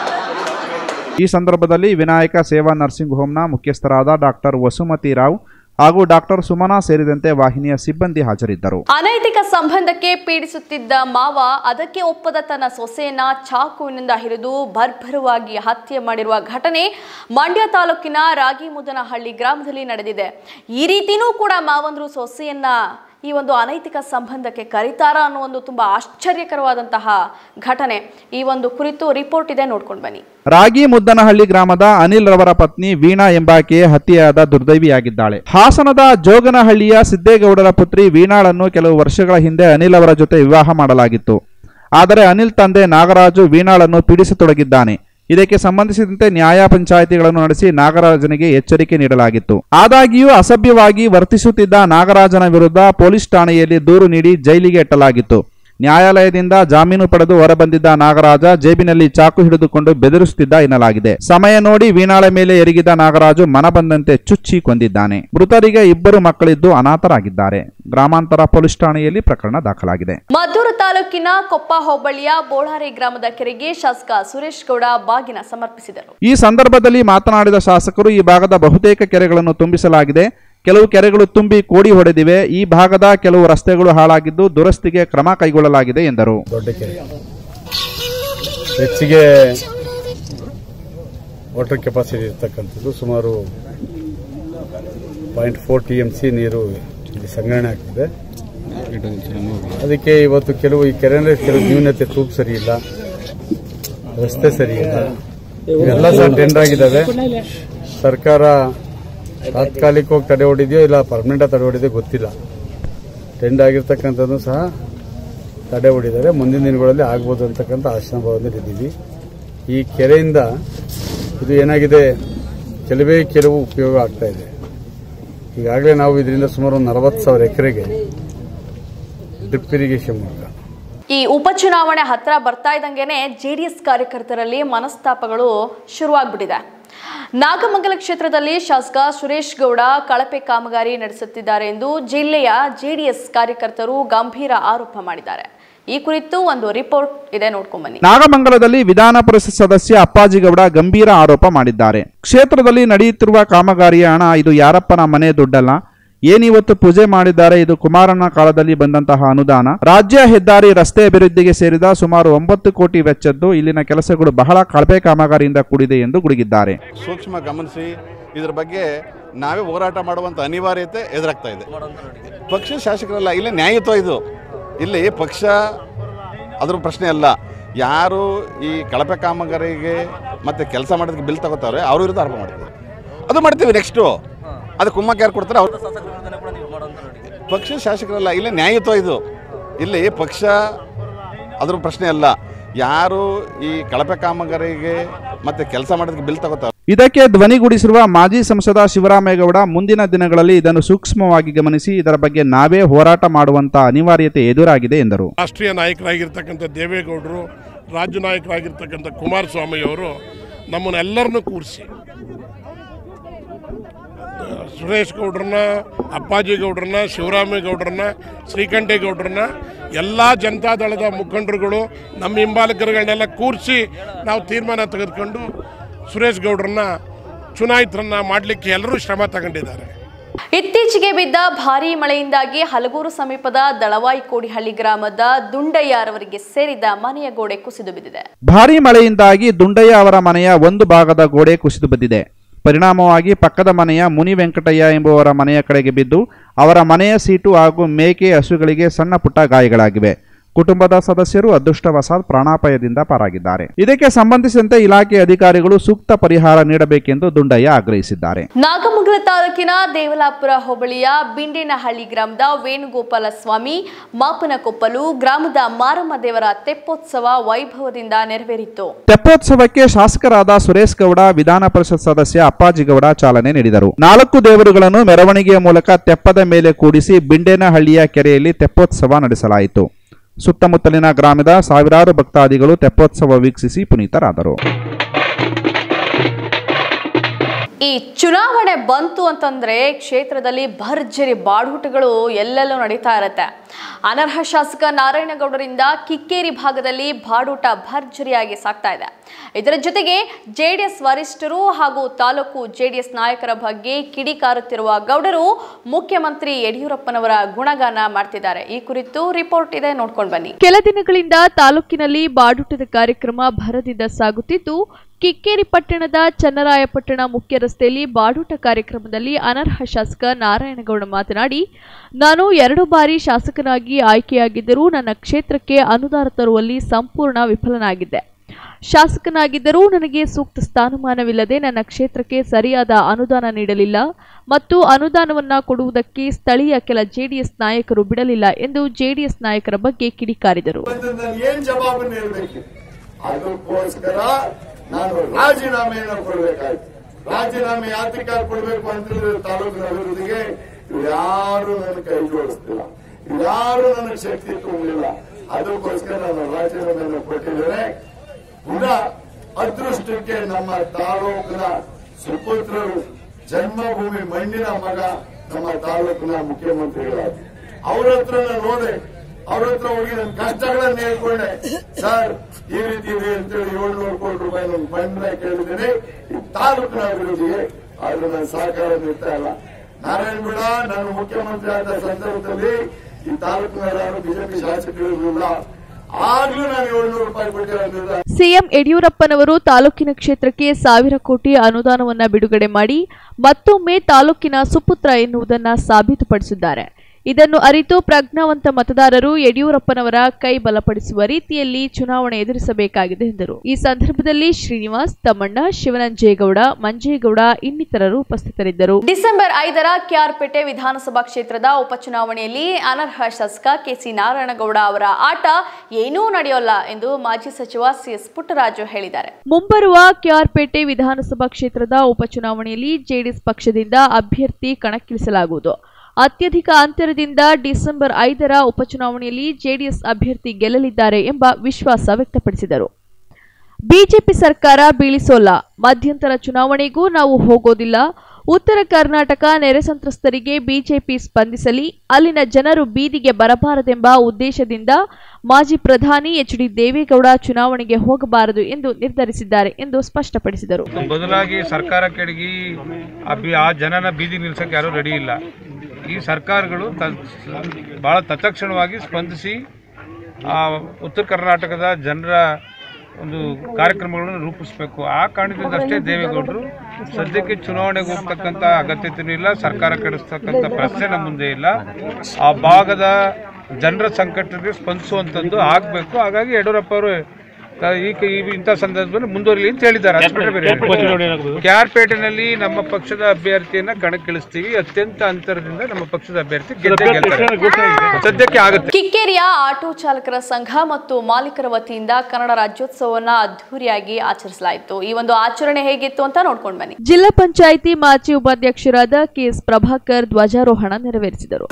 ಈ ಸಂದರ್ಭದಲ್ಲಿ ವಿನಾಯಕ ಸೇವಾ ನರ್ಸಿಂಗ್ ಹೋಮ್ನ ಮುಖ್ಯಸ್ಥರಾದ ಡಾಕ್ಟರ್ ವಸುಮತಿ ರಾವ್ ಹಾಗೂ ಡಾಕ್ಟರ್ ಸುಮನಾ ಸೇರಿದಂತೆ ವಾಹಿನಿಯ ಸಿಬ್ಬಂದಿ ಹಾಜರಿದ್ದರು ಅನೈತಿಕ ಸಂಬಂಧಕ್ಕೆ ಪೀಡಿಸುತ್ತಿದ್ದ ಮಾವ ಅದಕ್ಕೆ ಒಪ್ಪದ ತನ್ನ ಸೊಸೆಯನ್ನ ಚಾಕುವಿನಿಂದ ಹಿರಿದು ಬರ್ಬರವಾಗಿ ಹತ್ಯೆ ಮಾಡಿರುವ ಘಟನೆ ಮಂಡ್ಯ ತಾಲೂಕಿನ ರಾಗಿಮುದನಹಳ್ಳಿ ಗ್ರಾಮದಲ್ಲಿ ನಡೆದಿದೆ ಈ ರೀತಿನೂ ಕೂಡ ಮಾವಂದ್ರು ಸೊಸೆಯನ್ನ ಈ ಒಂದು ಅನೈತಿಕ ಸಂಬಂಧಕ್ಕೆ ಕರೀತಾರ ಅನ್ನೋ ಒಂದು ತುಂಬಾ ಆಶ್ಚರ್ಯಕರವಾದಂತಹ ಘಟನೆ ಈ ಒಂದು ಕುರಿತು ರಿಪೋರ್ಟ್ ಇದೆ ನೋಡ್ಕೊಂಡು ಬನ್ನಿ ರಾಗಿ ಮುದ್ದನಹಳ್ಳಿ ಗ್ರಾಮದ ಅನಿಲ್ ರವರ ಪತ್ನಿ ವೀಣಾ ಎಂಬಾಕೆಯೇ ಹತ್ಯೆಯಾದ ದುರ್ದೈವಿಯಾಗಿದ್ದಾಳೆ ಹಾಸನದ ಜೋಗನಹಳ್ಳಿಯ ಸಿದ್ದೇಗೌಡರ ಪುತ್ರಿ ವೀಣಾಳನ್ನು ಕೆಲವು ವರ್ಷಗಳ ಹಿಂದೆ ಅನಿಲ್ ಅವರ ಜೊತೆ ವಿವಾಹ ಮಾಡಲಾಗಿತ್ತು ಆದರೆ ಅನಿಲ್ ತಂದೆ ನಾಗರಾಜು ವೀಣಾಳನ್ನು ಪೀಡಿಸತೊಡಗಿದ್ದಾನೆ ಇದಕ್ಕೆ ಸಂಬಂಧಿಸಿದಂತೆ ನ್ಯಾಯ ಪಂಚಾಯಿತಿಗಳನ್ನು ನಡೆಸಿ ನಾಗರಾಜನಿಗೆ ಎಚ್ಚರಿಕೆ ನೀಡಲಾಗಿತ್ತು ಆದಾಗ್ಯೂ ಅಸಭ್ಯವಾಗಿ ವರ್ತಿಸುತ್ತಿದ್ದ ನಾಗರಾಜನ ವಿರುದ್ಧ ಪೊಲೀಸ್ ಠಾಣೆಯಲ್ಲಿ ದೂರು ನೀಡಿ ಜೈಲಿಗೆ ಎಟ್ಟಲಾಗಿತ್ತು ನ್ಯಾಯಾಲಯದಿಂದ ಜಾಮೀನು ಪಡೆದು ಹೊರಬಂದಿದ್ದ ನಾಗರಾಜ ಜೇಬಿನಲ್ಲಿ ಚಾಕು ಹಿಡಿದುಕೊಂಡು ಬೆದರಿಸುತ್ತಿದ್ದ ಎನ್ನಲಾಗಿದೆ ಸಮಯ ನೋಡಿ ವೀಣಾಳ ಮೇಲೆ ಎರಗಿದ ನಾಗರಾಜು ಮನಬಂದಂತೆ ಚುಚ್ಚಿ ಕೊಂದಿದ್ದಾನೆ ಮೃತರಿಗೆ ಇಬ್ಬರು ಮಕ್ಕಳಿದ್ದು ಅನಾಥರಾಗಿದ್ದಾರೆ ಗ್ರಾಮಾಂತರ ಪೊಲೀಸ್ ಠಾಣೆಯಲ್ಲಿ ಪ್ರಕರಣ ದಾಖಲಾಗಿದೆ ಮದ್ದೂರು ತಾಲೂಕಿನ ಕೊಪ್ಪ ಹೋಬಳಿಯ ಬೋಳಾರೆ ಗ್ರಾಮದ ಕೆರೆಗೆ ಶಾಸಕ ಸುರೇಶ್ ಗೌಡ ಬಾಗಿನ ಸಮರ್ಪಿಸಿದರು ಈ ಸಂದರ್ಭದಲ್ಲಿ ಮಾತನಾಡಿದ ಶಾಸಕರು ಈ ಭಾಗದ ಬಹುತೇಕ ಕೆರೆಗಳನ್ನು ತುಂಬಿಸಲಾಗಿದೆ ಕೆಲವು ಕೆರೆಗಳು ತುಂಬಿ ಕೋಡಿ ಹೊಡೆದಿವೆ ಈ ಭಾಗದ ಕೆಲವು ರಸ್ತೆಗಳು ಹಾಳಾಗಿದ್ದು ದುರಸ್ತಿಗೆ ಕ್ರಮ ಕೈಗೊಳ್ಳಲಾಗಿದೆ ಎಂದರು ದೊಡ್ಡ ಕೆರೆ ಹೆಚ್ಚಿಗೆ ವಾಟರ್ ಕೆಪಾಸಿಟಿ ಇರ್ತಕ್ಕಂಥದ್ದು ಸುಮಾರು point four T M C ನೀರು ಇಲ್ಲಿ ಸಂಗ್ರಹಣೆ ಆಗ್ತಿದೆ ಅದಕ್ಕೆ ಇವತ್ತು ಕೆಲವು ಈ ಕೆರೆ ಕೆಲವು ನ್ಯೂನತೆ ತೂಕು ಸರಿ ಇಲ್ಲ ರಸ್ತೆ ಸರಿ ಇಲ್ಲ ಇವೆಲ್ಲ ಸಹ ಟೆಂಡರ್ ಆಗಿದ್ದಾವೆ ಸರ್ಕಾರ ತಾತ್ಕಾಲಿಕವಾಗಿ ತಡೆ ಹೊಡಿದೆಯೋ ಇಲ್ಲ ಪರ್ಮನೆಂಟಾಗಿ ತಡೆ ಹೊಡಿದೆಯೋ ಗೊತ್ತಿಲ್ಲ ಟೆಂಡರ್ ಆಗಿರ್ತಕ್ಕಂಥದ್ದು ಸಹ ತಡೆ ಹೊಡಿದ್ದಾರೆ ಮುಂದಿನ ದಿನಗಳಲ್ಲಿ ಆಗ್ಬೋದು ಅಂತಕ್ಕಂಥ ಆಶಾಭಾವದಲ್ಲಿ ಇದ್ದೀವಿ ಈ ಕೆರೆಯಿಂದ ಇದು ಏನಾಗಿದೆ ಕೆಲವೇ ಕೆಲವು ಉಪಯೋಗ ಆಗ್ತಾ ಇದೆ ಈಗಾಗಲೇ ನಾವು ಇದರಿಂದ ಸುಮಾರು ಒಂದು ನಲವತ್ತು ಸಾವಿರ ಎಕರೆಗೆ ಡ್ರಿಪ್ ಇರಿಗೇಷನ್ ಮೂಲಕ ಈ ಉಪಚುನಾವಣೆ ಹತ್ರ ಬರ್ತಾ ಇದ್ದಂಗೆನೆ ಜೆಡಿಎಸ್ ಕಾರ್ಯಕರ್ತರಲ್ಲಿ ಮನಸ್ತಾಪಗಳು ಶುರುವಾಗ್ಬಿಟ್ಟಿದೆ ನಾಗಮಂಗಲ ಕ್ಷೇತ್ರದಲ್ಲಿ ಶಾಸಕ ಸುರೇಶ್ ಗೌಡ ಕಳಪೆ ಕಾಮಗಾರಿ ನಡೆಸುತ್ತಿದ್ದಾರೆ ಎಂದು ಜಿಲ್ಲೆಯ ಜೆಡಿಎಸ್ ಕಾರ್ಯಕರ್ತರು ಗಂಭೀರ ಆರೋಪ ಮಾಡಿದ್ದಾರೆ ಈ ಕುರಿತು ಒಂದು ರಿಪೋರ್ಟ್ ಇದೆ ನೋಡ್ಕೊಂಡ್ ಬನ್ನಿ ನಾಗಮಂಗಲದಲ್ಲಿ ವಿಧಾನ ಪರಿಷತ್ ಸದಸ್ಯ ಅಪ್ಪಾಜಿಗೌಡ ಗಂಭೀರ ಆರೋಪ ಮಾಡಿದ್ದಾರೆ ಕ್ಷೇತ್ರದಲ್ಲಿ ನಡೆಯುತ್ತಿರುವ ಕಾಮಗಾರಿಯ ಹಣ ಇದು ಯಾರಪ್ಪನ ಮನೆ ದುಡ್ಡಲ್ಲ ಏನಿವತ್ತು ಪೂಜೆ ಮಾಡಿದ್ದಾರೆ ಇದು ಕುಮಾರಣ್ಣ ಕಾಲದಲ್ಲಿ ಬಂದಂತಹ ಅನುದಾನ ರಾಜ್ಯ ಹೆದ್ದಾರಿ ರಸ್ತೆ ಅಭಿವೃದ್ಧಿಗೆ ಸೇರಿದ ಸುಮಾರು ಒಂಬತ್ತು ಕೋಟಿ ವೆಚ್ಚದ್ದು ಇಲ್ಲಿನ ಕೆಲಸಗಳು ಬಹಳ ಕಳಪೆ ಕಾಮಗಾರಿಯಿಂದ ಕೂಡಿದೆ ಎಂದು ಗುಡುಗಿದ್ದಾರೆ ಸೂಕ್ಷ್ಮ ಗಮನಿಸಿ ಇದರ ಬಗ್ಗೆ ನಾವೇ ಹೋರಾಟ ಮಾಡುವಂಥ ಅನಿವಾರ್ಯತೆ ಎದುರಾಗ್ತಾ ಇದೆ ಪಕ್ಷ ಶಾಸಕರಲ್ಲ ಇಲ್ಲಿ ನ್ಯಾಯಯುತ ಇದು ಇಲ್ಲಿ ಪಕ್ಷ ಅದ್ರ ಪ್ರಶ್ನೆ ಅಲ್ಲ ಯಾರು ಈ ಕಳಪೆ ಕಾಮಗಾರಿಗೆ ಮತ್ತು ಕೆಲಸ ಮಾಡೋದಕ್ಕೆ ಬಿಲ್ ತಗೋತಾರೆ ಅವ್ರ ವಿರುದ್ಧ ಆರೋಪ ಮಾಡ್ತೀವಿ ಅದು ಮಾಡ್ತೀವಿ ನೆಕ್ಸ್ಟು ಅದು ಕುಮ್ಮಕ್ಕೆ ಯಾರು ಕೊಡ್ತಾರೆ ಅವ್ರು ಪಕ್ಷ ಶಾಸಕರಲ್ಲ ಇಲ್ಲಿ ನ್ಯಾಯಯುತ ಇದು ಇಲ್ಲಿ ಪಕ್ಷ ಅದ್ರ ಪ್ರಶ್ನೆ ಅಲ್ಲ ಯಾರು ಈ ಕಳಪೆ ಕಾಮಗಾರಿಗೆ ಮತ್ತು ಕೆಲಸ ಮಾಡೋದಕ್ಕೆ ಬಿಲ್ ತಗೋತಾರೆ ಇದಕ್ಕೆ ಧ್ವನಿಗೂಡಿಸಿರುವ ಮಾಜಿ ಸಂಸದ ಶಿವರಾಮೇಗೌಡ ಮುಂದಿನ ದಿನಗಳಲ್ಲಿ ಇದನ್ನು ಸೂಕ್ಷ್ಮವಾಗಿ ಗಮನಿಸಿ ಇದರ ಬಗ್ಗೆ ನಾವೇ ಹೋರಾಟ ಮಾಡುವಂತ ಅನಿವಾರ್ಯತೆ ಎದುರಾಗಿದೆ ಎಂದರು ರಾಷ್ಟ್ರೀಯ ನಾಯಕರಾಗಿರ್ತಕ್ಕಂಥ ದೇವೇಗೌಡರು ರಾಜ್ಯ ನಾಯಕರಾಗಿರ್ತಕ್ಕಂಥ ಕುಮಾರಸ್ವಾಮಿ ಅವರು ನಮ್ಮನ್ನೆಲ್ಲರನ್ನೂ ಕೂರಿಸಿ ಸುರೇಶ್ ಗೌಡ್ರನ್ನ ಅಪ್ಪಾಜಿ ಗೌಡ್ರನ್ನ ಶಿವರಾಮೇಗೌಡ್ರನ್ನ ಶ್ರೀಕಂಠೇಗೌಡ್ರನ್ನ ಎಲ್ಲ ಜನತಾದಳದ ಮುಖಂಡರುಗಳು ನಮ್ಮ ಹಿಂಬಾಲಕರುಗಳನ್ನೆಲ್ಲ ಕೂರಿಸಿ ನಾವು ತೀರ್ಮಾನ ತೆಗೆದುಕೊಂಡು ಸುರೇಶ್ ಗೌಡ್ರನ್ನ ಚುನಾಯಿತರನ್ನ ಮಾಡಲಿಕ್ಕೆ ಎಲ್ಲರೂ ಶ್ರಮ ತಗೊಂಡಿದ್ದಾರೆ ಇತ್ತೀಚೆಗೆ ಬಿದ್ದ ಭಾರೀ ಮಳೆಯಿಂದಾಗಿ ಹಲಗೂರು ಸಮೀಪದ ದಳವಾಯಿ ಕೋಡಿಹಳ್ಳಿ ಗ್ರಾಮದ ದುಂಡಯ್ಯರವರಿಗೆ ಸೇರಿದ ಮನೆಯ ಗೋಡೆ ಕುಸಿದು ಬಿದ್ದಿದೆ ಭಾರೀ ಮಳೆಯಿಂದಾಗಿ ದುಂಡಯ್ಯ ಅವರ ಮನೆಯ ಒಂದು ಭಾಗದ ಗೋಡೆ ಕುಸಿದು ಬಿದ್ದಿದೆ ಪರಿಣಾಮವಾಗಿ ಪಕ್ಕದ ಮನೆಯ ಮುನಿ ವೆಂಕಟಯ್ಯ ಎಂಬುವರ ಮನೆಯ ಕಡೆಗೆ ಬಿದ್ದು ಅವರ ಮನೆಯ ಸೀಟು ಹಾಗೂ ಮೇಕೆ ಹಸುಗಳಿಗೆ ಸಣ್ಣ ಪುಟ್ಟ ಗಾಯಗಳಾಗಿವೆ ಕುಟುಂಬದ ಸದಸ್ಯರು ಅದೃಷ್ಟವಶಾತ್ ಪ್ರಾಣಾಪಾಯದಿಂದ ಪಾರಾಗಿದ್ದಾರೆ ಇದಕ್ಕೆ ಸಂಬಂಧಿಸಿದಂತೆ ಇಲಾಖೆ ಅಧಿಕಾರಿಗಳು ಸೂಕ್ತ ಪರಿಹಾರ ನೀಡಬೇಕೆಂದು ದುಂಡಯ್ಯ ಆಗ್ರಹಿಸಿದ್ದಾರೆ ನಾಗಮಂಗಲ ತಾಲೂಕಿನ ದೇವಲಾಪುರ ಹೋಬಳಿಯ ಬಿಂಡೇನಹಳ್ಳಿ ಗ್ರಾಮದ ವೇಣುಗೋಪಾಲ ಸ್ವಾಮಿ ಮಾಪನಕೊಪ್ಪಲು ಗ್ರಾಮದ ಮಾರಮ್ಮ ದೇವರ ತೆಪ್ಪೋತ್ಸವ ವೈಭವದಿಂದ ನೆರವೇರಿತು ತೆಪ್ಪೋತ್ಸವಕ್ಕೆ ಶಾಸಕರಾದ ಸುರೇಶ್ ಗೌಡ ವಿಧಾನ ಪರಿಷತ್ ಸದಸ್ಯ ಅಪ್ಪಾಜಿಗೌಡ ಚಾಲನೆ ನೀಡಿದರು ನಾಲ್ಕು ದೇವರುಗಳನ್ನು ಮೆರವಣಿಗೆಯ ಮೂಲಕ ತೆಪ್ಪದ ಮೇಲೆ ಕೂಡಿಸಿ ಬಿಂಡೇನಹಳ್ಳಿಯ ಕೆರೆಯಲ್ಲಿ ತೆಪ್ಪೋತ್ಸವ ನಡೆಸಲಾಯಿತು ಸುತ್ತಮುತ್ತಲಿನ ಗ್ರಾಮದ ಸಾವಿರಾರು ಭಕ್ತಾದಿಗಳು ತೆಪ್ಪೋತ್ಸವ ವೀಕ್ಷಿಸಿ ಪುನೀತರಾದರು ಈ ಚುನಾವಣೆ ಬಂತು ಅಂತಂದ್ರೆ ಕ್ಷೇತ್ರದಲ್ಲಿ ಭರ್ಜರಿ ಬಾಡೂಟಗಳು ಎಲ್ಲೆಲ್ಲೂ ನಡೀತಾ ಇರುತ್ತೆ ಅನರ್ಹ ಶಾಸಕ ನಾರಾಯಣಗೌಡರಿಂದ ಕಿಕ್ಕೇರಿ ಭಾಗದಲ್ಲಿ ಬಾಡೂಟ ಭರ್ಜರಿಯಾಗಿ ಸಾಗ್ತಾ ಇದೆ ಇದರ ಜೊತೆಗೆ ಜೆಡಿಎಸ್ ವರಿಷ್ಠರು ಹಾಗೂ ತಾಲೂಕು ಜೆಡಿಎಸ್ ನಾಯಕರ ಬಗ್ಗೆ ಕಿಡಿಕಾರುತ್ತಿರುವ ಗೌಡರು ಮುಖ್ಯಮಂತ್ರಿ ಯಡಿಯೂರಪ್ಪನವರ ಗುಣಗಾನ ಮಾಡ್ತಿದ್ದಾರೆ ಈ ಕುರಿತು ರಿಪೋರ್ಟ್ ಇದೆ ನೋಡ್ಕೊಂಡು ಬನ್ನಿ ಕೆಲ ದಿನಗಳಿಂದ ತಾಲೂಕಿನಲ್ಲಿ ಬಾಡೂಟದ ಕಾರ್ಯಕ್ರಮ ಭರದಿಂದ ಸಾಗುತ್ತಿದ್ದು ಕಿಕ್ಕೇರಿ ಪಟ್ಟಣದ ಚನ್ನರಾಯಪಟ್ಟಣ ಮುಖ್ಯ ರಸ್ತೆಯಲ್ಲಿ ಬಾಡೂಟ ಕಾರ್ಯಕ್ರಮದಲ್ಲಿ ಅನರ್ಹ ಶಾಸಕ ನಾರಾಯಣಗೌಡ ಮಾತನಾಡಿ ನಾನು ಎರಡು ಬಾರಿ ಶಾಸಕನಾಗಿ ಆಯ್ಕೆಯಾಗಿದ್ದರೂ ನನ್ನ ಕ್ಷೇತ್ರಕ್ಕೆ ಅನುದಾನ ತರುವಲ್ಲಿ ಸಂಪೂರ್ಣ ವಿಫಲನಾಗಿದ್ದೆ ಶಾಸಕನಾಗಿದ್ದರೂ ನನಗೆ ಸೂಕ್ತ ಸ್ಥಾನಮಾನವಿಲ್ಲದೆ ನನ್ನ ಕ್ಷೇತ್ರಕ್ಕೆ ಸರಿಯಾದ ಅನುದಾನ ನೀಡಲಿಲ್ಲ ಮತ್ತು ಅನುದಾನವನ್ನ ಕೊಡುವುದಕ್ಕೆ ಸ್ಥಳೀಯ ಕೆಲ ಜೆಡಿಎಸ್ ನಾಯಕರು ಬಿಡಲಿಲ್ಲ ಎಂದು ಜೆಡಿಎಸ್ ನಾಯಕರ ಬಗ್ಗೆ ಕಿಡಿಕಾರಿದರು ನಾನು ಏನ್ ಜವಾಬನ್ನು ಹೇಳ್ಬೇಕು ಅದಕ್ಕೋಸ್ಕರ ನಾನು ರಾಜೀನಾಮೆಯನ್ನು ಕೊಡ್ಬೇಕಾಯ್ತು ರಾಜೀನಾಮೆ ಯಾತಕ್ಕಾಗಿ ಕೊಡ್ಬೇಕು ಅಂತ ಹೇಳಿದ್ರೆ ತಾಲೂಕಿನ ಅಭಿವೃದ್ಧಿಗೆ ಯಾರು ನನ್ನ ಕೈ ಜೋಡಿಸ್ತಿಲ್ಲ ಯಾರು ನನಗೆ ಶಕ್ತಿ ತುಂಬಲಿಲ್ಲ ಅದಕ್ಕೋಸ್ಕರ ನಾನು ರಾಜೀನಾಮೆಯನ್ನು ಕೊಟ್ಟಿದ್ದೇನೆ ಪುನಃ ಅದೃಷ್ಟಕ್ಕೆ ನಮ್ಮ ತಾಲೂಕಿನ ಸುಪುತ್ರರು ಜನ್ಮಭೂಮಿ ಮಣ್ಣಿನ ಮಗ ನಮ್ಮ ತಾಲೂಕಿನ ಮುಖ್ಯಮಂತ್ರಿಗಳಾಗಿ ಅವ್ರ ಹತ್ರ ನಾನು ನೋಡೆ ಅವ್ರ ಹತ್ರ ಹೋಗಿ ನನ್ನ ಕಷ್ಟಗಳನ್ನ ಹೇಳ್ಕೊಂಡೆ ಸರ್ ಈ ರೀತಿ ಇದೆ ಅಂತೇಳಿ ಏಳ್ನೂರು ಕೋಟಿ ರೂಪಾಯಿ ನನ್ನ ಬಂಡ ಕೇಳಿದ್ದೇನೆ ಈ ತಾಲೂಕಿನ ಅಭಿವೃದ್ಧಿಗೆ ಆದ್ರೆ ನನ್ನ ಸಹಕಾರ ನೀಡ್ತಾ ಇಲ್ಲ ನಾರಾಯಣಗೌಡ ನಾನು ಮುಖ್ಯಮಂತ್ರಿ ಆದ ಸಂದರ್ಭದಲ್ಲಿ ಈ ತಾಲೂಕಿನ ಯಾರು ಬಿಜೆಪಿ ಶಾಸಕರು ಇರಲಿಲ್ಲ ಆಗ್ಲೂ ನಾನು ಏಳ್ನೂರು ರೂಪಾಯಿ ಕೊಟ್ಟಿರೋದ್ರಿಂದ ಸಿಎಂ ಯಡಿಯೂರಪ್ಪನವರು ತಾಲೂಕಿನ ಕ್ಷೇತ್ರಕ್ಕೆ ಸಾವಿರ ಕೋಟಿ ಅನುದಾನವನ್ನ ಬಿಡುಗಡೆ ಮಾಡಿ ಮತ್ತೊಮ್ಮೆ ತಾಲೂಕಿನ ಸುಪುತ್ರ ಎನ್ನುವುದನ್ನ ಸಾಬೀತುಪಡಿಸಿದ್ದಾರೆ ಇದನ್ನು ಅರಿತು ಪ್ರಜ್ಞಾವಂತ ಮತದಾರರು ಯಡಿಯೂರಪ್ಪನವರ ಕೈ ಬಲಪಡಿಸುವ ರೀತಿಯಲ್ಲಿ ಚುನಾವಣೆ ಎದುರಿಸಬೇಕಾಗಿದೆ ಎಂದರು ಈ ಸಂದರ್ಭದಲ್ಲಿ ಶ್ರೀನಿವಾಸ್ ತಮ್ಮಣ್ಣ ಶಿವನಂಜೇಗೌಡ ಮಂಜೇಗೌಡ ಇನ್ನಿತರರು ಉಪಸ್ಥಿತರಿದ್ದರು ಡಿಸೆಂಬರ್ ಐದರ ಕೆಆರ್ಪೇಟೆ ವಿಧಾನಸಭಾ ಕ್ಷೇತ್ರದ ಉಪಚುನಾವಣೆಯಲ್ಲಿ ಅನರ್ಹ ಶಾಸಕ ಕೆಸಿ ನಾರಾಯಣಗೌಡ ಅವರ ಆಟ ಏನೂ ನಡೆಯೋಲ್ಲ ಎಂದು ಮಾಜಿ ಸಚಿವ ಸಿಎಸ್ ಪುಟ್ಟರಾಜು ಹೇಳಿದ್ದಾರೆ ಮುಂಬರುವ ಕೆಆರ್ಪೇಟೆ ವಿಧಾನಸಭಾ ಕ್ಷೇತ್ರದ ಉಪಚುನಾವಣೆಯಲ್ಲಿ ಜೆಡಿಎಸ್ ಪಕ್ಷದಿಂದ ಅಭ್ಯರ್ಥಿ ಕಣಕ್ಕಿಳಿಸಲಾಗುವುದು ಅತ್ಯಧಿಕ ಅಂತರದಿಂದ ಡಿಸೆಂಬರ್ ಐದರ ಉಪಚುನಾವಣೆಯಲ್ಲಿ ಜೆಡಿಎಸ್ ಅಭ್ಯರ್ಥಿ ಗೆಲ್ಲಲಿದ್ದಾರೆ ಎಂಬ ವಿಶ್ವಾಸ ವ್ಯಕ್ತಪಡಿಸಿದರು ಬಿಜೆಪಿ ಸರ್ಕಾರ ಬೀಳಿಸೋಲ್ಲ ಮಧ್ಯಂತರ ಚುನಾವಣೆಗೂ ನಾವು ಹೋಗೋದಿಲ್ಲ ಉತ್ತರ ಕರ್ನಾಟಕ ನೆರೆ ಸಂತ್ರಸ್ತರಿಗೆ ಬಿಜೆಪಿ ಸ್ಪಂದಿಸಲಿ ಅಲ್ಲಿನ ಜನರು ಬೀದಿಗೆ ಬರಬಾರದೆಂಬ ಉದ್ದೇಶದಿಂದ ಮಾಜಿ ಪ್ರಧಾನಿ ಎಚ್ ಡಿ ದೇವೇಗೌಡ ಚುನಾವಣೆಗೆ ಹೋಗಬಾರದು ಎಂದು ನಿರ್ಧರಿಸಿದ್ದಾರೆ ಎಂದು ಸ್ಪಷ್ಟಪಡಿಸಿದರು ಬದಲಾಗಿ ಸರ್ಕಾರ ಕೆಡಗಿ ಆ ಬಿ- ಆ ಜನನ ಬೀದಿ ನಿಲ್ಸಕ್ಕೆ ಯಾರೂ ರೆಡಿ ಇಲ್ಲ ಈ ಸರ್ಕಾರಗಳು ತ ಭಾಳ ತತ್ಕ್ಷಣವಾಗಿ ಸ್ಪಂದಿಸಿ ಆ ಉತ್ತರ ಕರ್ನಾಟಕದ ಜನರ ಒಂದು ಕಾರ್ಯಕ್ರಮಗಳನ್ನು ರೂಪಿಸಬೇಕು ಆ ಕಾರಣದಿಂದ ಅಷ್ಟೇ ದೇವೇಗೌಡರು ಸದ್ಯಕ್ಕೆ ಚುನಾವಣೆಗೆ ಹೋಗ್ತಕ್ಕಂಥ ಅಗತ್ಯತೆಯೂ ಇಲ್ಲ ಸರ್ಕಾರ ಕೆಡಿಸ್ತಕ್ಕಂಥ ಪ್ರಶ್ನೆ ನಮ್ಮ ಮುಂದೆ ಇಲ್ಲ ಆ ಭಾಗದ ಜನರ ಸಂಕಟಕ್ಕೆ ಸ್ಪಂದಿಸುವಂಥದ್ದು ಆಗಬೇಕು ಹಾಗಾಗಿ ಯಡಿಯೂರಪ್ಪ ಅವರು ಕ- ಈ ಕ- ಈ ಇಂಥ ಸಂದರ್ಭದಲ್ಲಿ ಮುಂದುವರಿಲಿ ಅಂತ ಹೇಳಿದ್ದಾರೆ ಅಷ್ಟು ಬಿಟ್ರೆ ಬೇರೆ ಏನಿಲ್ಲ. ಕೆ ಆರ್ ಪೇಟೆನಲ್ಲಿ ನಮ್ಮ ಪಕ್ಷದ ಅಭ್ಯರ್ಥಿಯನ್ನ ಕಣಕ್ಕಿಳಿಸ್ತೀವಿ ಅತ್ಯಂತ ಅಂತರದಿಂದ ನಮ್ಮ ಪಕ್ಷದ ಅಭ್ಯರ್ಥಿ ಗೆದ್ದೇ ಗೆಲ್ತಾರೆ ಸದ್ಯಕ್ಕೆ ಆಗುತ್ತೆ ಕಿಕ್ಕೇರಿಯ ಆಟೋ ಚಾಲಕರ ಸಂಘ ಮತ್ತು ಮಾಲೀಕರ ವತಿಯಿಂದ ಕನ್ನಡ ರಾಜ್ಯೋತ್ಸವವನ್ನ ಅದ್ದೂರಿಯಾಗಿ ಆಚರಿಸಲಾಯಿತು ಈ ಒಂದು ಆಚರಣೆ ಹೇಗಿತ್ತು ಅಂತ ನೋಡ್ಕೊಂಡು ಬನ್ನಿ ಜಿಲ್ಲಾ ಪಂಚಾಯಿತಿ ಮಾಜಿ ಉಪಾಧ್ಯಕ್ಷರಾದ ಕೆಎಸ್ ಪ್ರಭಾಕರ್ ಧ್ವಜಾರೋಹಣ ನೆರವೇರಿಸಿದರು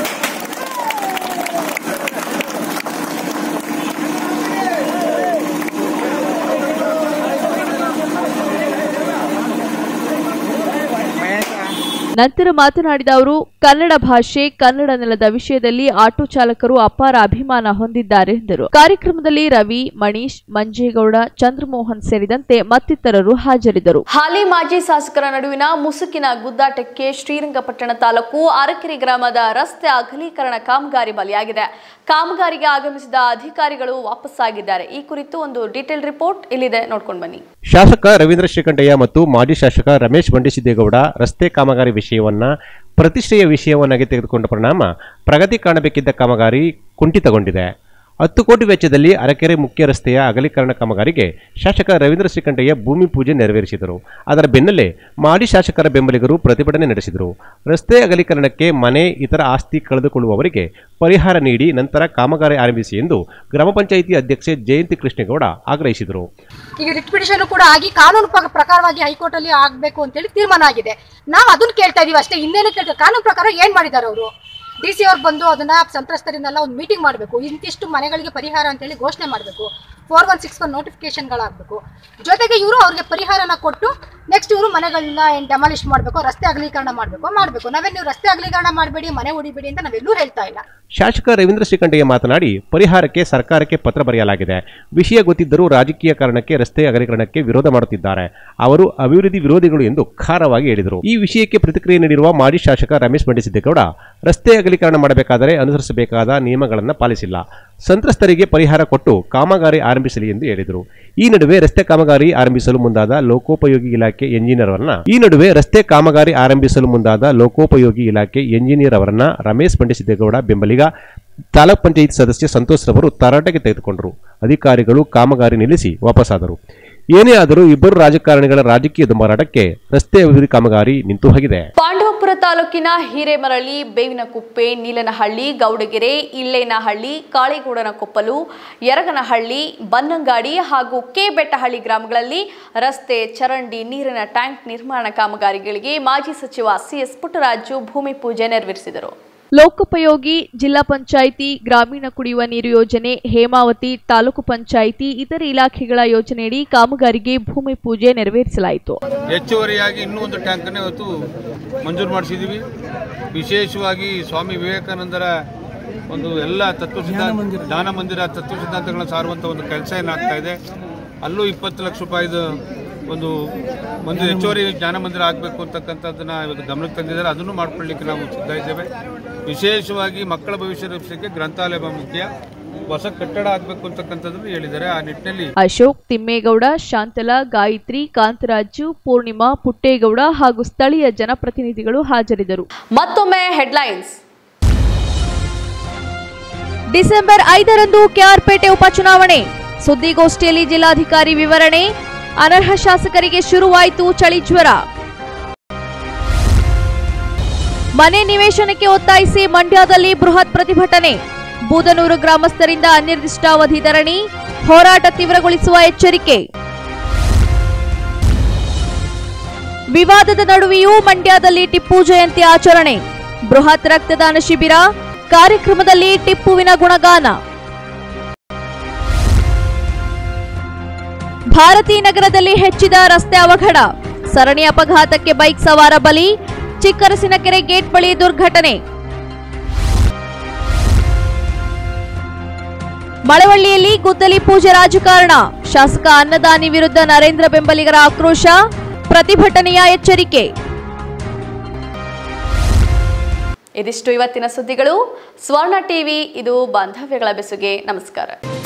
ನಂತರ ಮಾತನಾಡಿದ ಅವರು ಕನ್ನಡ ಭಾಷೆ ಕನ್ನಡ ನೆಲದ ವಿಷಯದಲ್ಲಿ ಆಟೋ ಚಾಲಕರು ಅಪಾರ ಅಭಿಮಾನ ಹೊಂದಿದ್ದಾರೆ ಎಂದರು ಕಾರ್ಯಕ್ರಮದಲ್ಲಿ ರವಿ ಮಣೀಶ್ ಮಂಜೇಗೌಡ ಚಂದ್ರಮೋಹನ್ ಸೇರಿದಂತೆ ಮತ್ತಿತರರು ಹಾಜರಿದ್ದರು ಹಾಲಿ ಮಾಜಿ ಶಾಸಕರ ನಡುವಿನ ಮುಸುಕಿನ ಗುದ್ದಾಟಕ್ಕೆ ಶ್ರೀರಂಗಪಟ್ಟಣ ತಾಲೂಕು ಅರಕೆರೆ ಗ್ರಾಮದ ರಸ್ತೆ ಅಗಲೀಕರಣ ಕಾಮಗಾರಿ ಬಲಿಯಾಗಿದೆ ಕಾಮಗಾರಿಗೆ ಆಗಮಿಸಿದ ಅಧಿಕಾರಿಗಳು ವಾಪಸ್ಸಾಗಿದ್ದಾರೆ ಈ ಕುರಿತು ಒಂದು ಡೀಟೇಲ್ ರಿಪೋರ್ಟ್ ಇಲ್ಲಿದೆ ನೋಡ್ಕೊಂಡು ಬನ್ನಿ ಶಾಸಕ ರವೀಂದ್ರ ಶ್ರೀಕಂಠಯ್ಯ ಮತ್ತು ಮಾಜಿ ಶಾಸಕ ರಮೇಶ್ ಬಂಡಿಸಿದ್ದೇಗೌಡ ರಸ್ತೆ ಕಾಮಗಾರಿ ವಿಷಯವನ್ನ ಪ್ರತಿಷ್ಠೆಯ ವಿಷಯವನ್ನಾಗಿ ತೆಗೆದುಕೊಂಡ ಪರಿಣಾಮ ಪ್ರಗತಿ ಕಾಣಬೇಕಿದ್ದ ಕಾಮಗಾರಿ ಕುಂಠಿತಗೊಂಡಿದೆ ಹತ್ತು ಕೋಟಿ ವೆಚ್ಚದಲ್ಲಿ ಅರಕೆರೆ ಮುಖ್ಯ ರಸ್ತೆಯ ಅಗಲೀಕರಣ ಕಾಮಗಾರಿಗೆ ಶಾಸಕ ರವೀಂದ್ರ ಶ್ರೀಕಂಠಯ್ಯ ಭೂಮಿ ಪೂಜೆ ನೆರವೇರಿಸಿದರು ಅದರ ಬೆನ್ನಲ್ಲೇ ಮಾಜಿ ಶಾಸಕರ ಬೆಂಬಲಿಗರು ಪ್ರತಿಭಟನೆ ನಡೆಸಿದರು ರಸ್ತೆ ಅಗಲೀಕರಣಕ್ಕೆ ಮನೆ ಇತರ ಆಸ್ತಿ ಕಳೆದುಕೊಳ್ಳುವವರಿಗೆ ಪರಿಹಾರ ನೀಡಿ ನಂತರ ಕಾಮಗಾರಿ ಆರಂಭಿಸಿ ಎಂದು ಗ್ರಾಮ ಪಂಚಾಯಿತಿ ಅಧ್ಯಕ್ಷೆ ಜಯಂತಿ ಕೃಷ್ಣೇಗೌಡ ಆಗ್ರಹಿಸಿದರು ಈಗ ರಿಟ್ ಪಿಟಿಷನ್ ಕೂಡ ಆಗಿ ಕಾನೂನು ಪ್ರ- ಪ್ರಕಾರವಾಗಿ ಹೈಕೋರ್ಟ್ ಅಲ್ಲಿ ಆಗ್ಬೇಕು ಅಂತೇಳಿ ತೀರ್ಮಾನ ಆಗಿದೆ ನಾವು ಅದನ್ನ ಕೇಳ್ತಾ ಇದೀವಿ ಅಷ್ಟೇ ಇನ್ನೇನು ಕೇಳ್ತಾರೆ ಕಾನೂನು ಪ್ರಕಾರ ಏನ್ ಮಾಡಿದ್ದಾರೆ ಅವರು ಡಿ ಸಿ ಅವ್ರು ಬಂದು ಅದನ್ನ ಸಂತ್ರಸ್ತರಿಂದೆಲ್ಲ ಒಂದು ಮೀಟಿಂಗ್ ಮಾಡಬೇಕು ಇಂತಿಷ್ಟು ಮನೆಗಳಿಗೆ ಪರಿಹಾರ ಅಂತೇಳಿ ಘೋಷಣೆ ಮಾಡಬೇಕು ಫೋರ್ ಒನ್ ಸಿಕ್ಸ್ ಒನ್ ನೋಟಿಫಿಕೇಶನ್ಗಳಾಗಬೇಕು ಜೊತೆಗೆ ಇವರು ಅವ್ರಿಗೆ ಪರಿಹಾರನ ಕೊಟ್ಟು ನೆಕ್ಸ್ಟ್ ಇವರು ಮನೆಗಳನ್ನ ಏನ್ ಡೆಮಾಲಿಷ್ ಮಾಡಬೇಕು ರಸ್ತೆ ಅಗಲೀಕರಣ ಮಾಡಬೇಕು ಮಾಡಬೇಕು ನಾವೇನು ನೀವು ರಸ್ತೆ ಅಗಲೀಕರಣ ಮಾಡಬೇಡಿ ಮನೆ ಹೊಡಿಬೇಡಿ ಅಂತ ನಾವೆಲ್ಲೂ ಹೇಳ್ತಾ ಇಲ್ಲ ಶಾಸಕ ರವೀಂದ್ರ ಶ್ರೀಕಂಠಯ್ಯ ಮಾತನಾಡಿ ಪರಿಹಾರಕ್ಕೆ ಸರ್ಕಾರಕ್ಕೆ ಪತ್ರ ಬರೆಯಲಾಗಿದೆ ವಿಷಯ ಗೊತ್ತಿದ್ದರೂ ರಾಜಕೀಯ ಕಾರಣಕ್ಕೆ ರಸ್ತೆ ಅಗಲೀಕರಣಕ್ಕೆ ವಿರೋಧ ಮಾಡುತ್ತಿದ್ದಾರೆ ಅವರು ಅಭಿವೃದ್ಧಿ ವಿರೋಧಿಗಳು ಎಂದು ಖಾರವಾಗಿ ಹೇಳಿದರು ಈ ವಿಷಯಕ್ಕೆ ಪ್ರತಿಕ್ರಿಯೆ ನೀಡಿರುವ ಮಾಜಿ ಶಾಸಕ ರಮೇಶ್ ಬಂಡಿಸಿದ್ದೇಗೌಡ ರಸ್ತೆ ಅಗಲೀಕರಣ ಮಾಡಬೇಕಾದರೆ ಅನುಸರಿಸಬೇಕಾದ ನಿಯಮಗಳನ್ನು ಪಾಲಿಸಿಲ್ಲ ಸಂತ್ರಸ್ತರಿಗೆ ಪರಿಹಾರ ಕೊಟ್ಟು ಕಾಮಗಾರಿ ಆರಂಭಿಸಲಿ ಎಂದು ಹೇಳಿದರು ಈ ನಡುವೆ ರಸ್ತೆ ಕಾಮಗಾರಿ ಆರಂಭಿಸಲು ಮುಂದಾದ ಲೋಕೋಪಯೋಗಿ ಇಲಾಖೆ ಎಂಜಿನಿಯರ್ ಅವರನ್ನ ಈ ನಡುವೆ ರಸ್ತೆ ಕಾಮಗಾರಿ ಆರಂಭಿಸಲು ಮುಂದಾದ ಲೋಕೋಪಯೋಗಿ ಇಲಾಖೆ ಎಂಜಿನಿಯರ್ ಅವರನ್ನ ರಮೇಶ್ ಬಂಡಿಸಿದ್ದೇಗೌಡ ಬೆಂಬಲಿಗ ತಾಲೂಕ್ ಪಂಚಾಯತ್ ಸದಸ್ಯ ಸಂತೋಷ್ ರವರು ತರಾಟೆಗೆ ತೆಗೆದುಕೊಂಡರು ಅಧಿಕಾರಿಗಳು ಕಾಮಗಾರಿ ನಿಲ್ಲಿಸಿ ವಾಪಸ್ಸಾದರು ಏನೇ ಆದರೂ ಇಬ್ಬರು ರಾಜಕಾರಣಿಗಳ ರಾಜಕೀಯ ದುಂಬರಾಟಕ್ಕೆ ರಸ್ತೆ ಅಭಿವೃದ್ಧಿ ಕಾಮಗಾರಿ ನಿಂತು ಹೋಗಿದೆ ಪಾಂಡವಪುರ ತಾಲೂಕಿನ ಹಿರೇಮರಳಿ ಬೇವಿನಕುಪ್ಪೆ ನೀಲನಹಳ್ಳಿ ಗೌಡಗೆರೆ ಇಲ್ಲೇನಹಳ್ಳಿ ಕಾಳಿಗೌಡನ ಕೊಪ್ಪಲು ಯರಗನಹಳ್ಳಿ ಬನ್ನಂಗಾಡಿ ಹಾಗೂ ಕೆ ಬೆಟ್ಟಹಳ್ಳಿ ಗ್ರಾಮಗಳಲ್ಲಿ ರಸ್ತೆ ಚರಂಡಿ ನೀರಿನ ಟ್ಯಾಂಕ್ ನಿರ್ಮಾಣ ಕಾಮಗಾರಿಗಳಿಗೆ ಮಾಜಿ ಸಚಿವ ಸಿಎಸ್ ಪುಟ್ಟರಾಜು ಭೂಮಿ ಪೂಜೆ ನೆರವೇರಿಸಿದರು ಲೋಕೋಪಯೋಗಿ ಜಿಲ್ಲಾ ಪಂಚಾಯಿತಿ ಗ್ರಾಮೀಣ ಕುಡಿಯುವ ನೀರು ಯೋಜನೆ ಹೇಮಾವತಿ ತಾಲೂಕು ಪಂಚಾಯಿತಿ ಇತರೆ ಇಲಾಖೆಗಳ ಯೋಜನೆಯಡಿ ಕಾಮಗಾರಿಗೆ ಭೂಮಿ ಪೂಜೆ ನೆರವೇರಿಸಲಾಯಿತು ಹೆಚ್ಚುವರಿಯಾಗಿ ಇನ್ನೂ ಒಂದು ಟ್ಯಾಂಕನ್ನು ಇವತ್ತು ಮಂಜೂರು ಮಾಡಿಸಿದ್ದೀವಿ ವಿಶೇಷವಾಗಿ ಸ್ವಾಮಿ ವಿವೇಕಾನಂದರ ಒಂದು ಎಲ್ಲ ತತ್ವ ಸಿದ್ಧಾಂತ ಜ್ಞಾನ ಮಂದಿರ ತತ್ವ ಸಿದ್ಧಾಂತಗಳನ್ನು ಸಾರುವಂಥ ಒಂದು ಕೆಲಸ ಏನಾಗ್ತಾ ಇದೆ ಅಲ್ಲೂ ಇಪ್ಪತ್ತು ಲಕ್ಷ ರೂಪಾಯಿದು ಒಂದು ಒಂದು ಹೆಚ್ಚುವರಿ ಜ್ಞಾನ ಮಂದಿರ ಆಗಬೇಕು ಅಂತಕ್ಕಂಥದ್ದನ್ನ ಇವತ್ತು ಗಮನಕ್ಕೆ ತಂದಿದ್ದಾರೆ ಅದನ್ನು ಮಾಡ್ಕೊಳ್ಳಿಕ್ಕೆ ನಾವು ಸಿದ್ಧ ಇದ್ದೇವೆ ವಿಶೇಷವಾಗಿ ಮಕ್ಕಳ ಭವಿಷ್ಯ ರೂಪಿಸಲಿಕ್ಕೆ ಗ್ರಂಥಾಲಯ ಮುಖ್ಯ ಹೊಸ ಕಟ್ಟಡ ಆಗಬೇಕು ಅಂತಕ್ಕಂಥದ್ದನ್ನು ಹೇಳಿದ್ದಾರೆ ಆ ನಿಟ್ಟಿನಲ್ಲಿ ಅಶೋಕ್ ತಿಮ್ಮೇಗೌಡ ಶಾಂತಲಾ ಗಾಯತ್ರಿ ಕಾಂತರಾಜು ಪೂರ್ಣಿಮಾ ಪುಟ್ಟೇಗೌಡ ಹಾಗೂ ಸ್ಥಳೀಯ ಜನಪ್ರತಿನಿಧಿಗಳು ಹಾಜರಿದ್ದರು ಮತ್ತೊಮ್ಮೆ ಹೆಡ್ಲೈನ್ಸ್ ಡಿಸೆಂಬರ್ ಐದರಂದು ಕೆಆರ್ಪೇಟೆ ಉಪಚುನಾವಣೆ ಸುದ್ದಿಗೋಷ್ಠಿಯಲ್ಲಿ ಜಿಲ್ಲಾಧಿಕಾರಿ ವಿವರಣೆ ಅನರ್ಹ ಶಾಸಕರಿಗೆ ಶುರುವಾಯಿತು ಚಳಿ ಜ್ವರ ಮನೆ ನಿವೇಶನಕ್ಕೆ ಒತ್ತಾಯಿಸಿ ಮಂಡ್ಯದಲ್ಲಿ ಬೃಹತ್ ಪ್ರತಿಭಟನೆ ಬೂದನೂರು ಗ್ರಾಮಸ್ಥರಿಂದ ಅನಿರ್ದಿಷ್ಟಾವಧಿ ಧರಣಿ ಹೋರಾಟ ತೀವ್ರಗೊಳಿಸುವ ಎಚ್ಚರಿಕೆ ವಿವಾದದ ನಡುವೆಯೂ ಮಂಡ್ಯದಲ್ಲಿ ಟಿಪ್ಪು ಜಯಂತಿ ಆಚರಣೆ ಬೃಹತ್ ರಕ್ತದಾನ ಶಿಬಿರ ಕಾರ್ಯಕ್ರಮದಲ್ಲಿ ಟಿಪ್ಪುವಿನ ಗುಣಗಾನ ಭಾರತೀ ನಗರದಲ್ಲಿ ಹೆಚ್ಚಿದ ರಸ್ತೆ ಅವಘಡ ಸರಣಿ ಅಪಘಾತಕ್ಕೆ ಬೈಕ್ ಸವಾರ ಬಲಿ ಚಿಕ್ಕರಸಿನಕೆರೆ ಗೇಟ್ ಬಳಿ ದುರ್ಘಟನೆ ಮಳವಳ್ಳಿಯಲ್ಲಿ ಗುದ್ದಲಿ ಪೂಜೆ ರಾಜಕಾರಣ ಶಾಸಕ ಅನ್ನದಾನಿ ವಿರುದ್ಧ ನರೇಂದ್ರ ಬೆಂಬಲಿಗರ ಆಕ್ರೋಶ ಪ್ರತಿಭಟನೆಯ ಎಚ್ಚರಿಕೆ ಇದಿಷ್ಟು ಇವತ್ತಿನ ಸುದ್ದಿಗಳು ಸ್ವರ್ಣ ಟಿವಿ ಇದು ಬಾಂಧವ್ಯಗಳ ಬೆಸುಗೆ ನಮಸ್ಕಾರ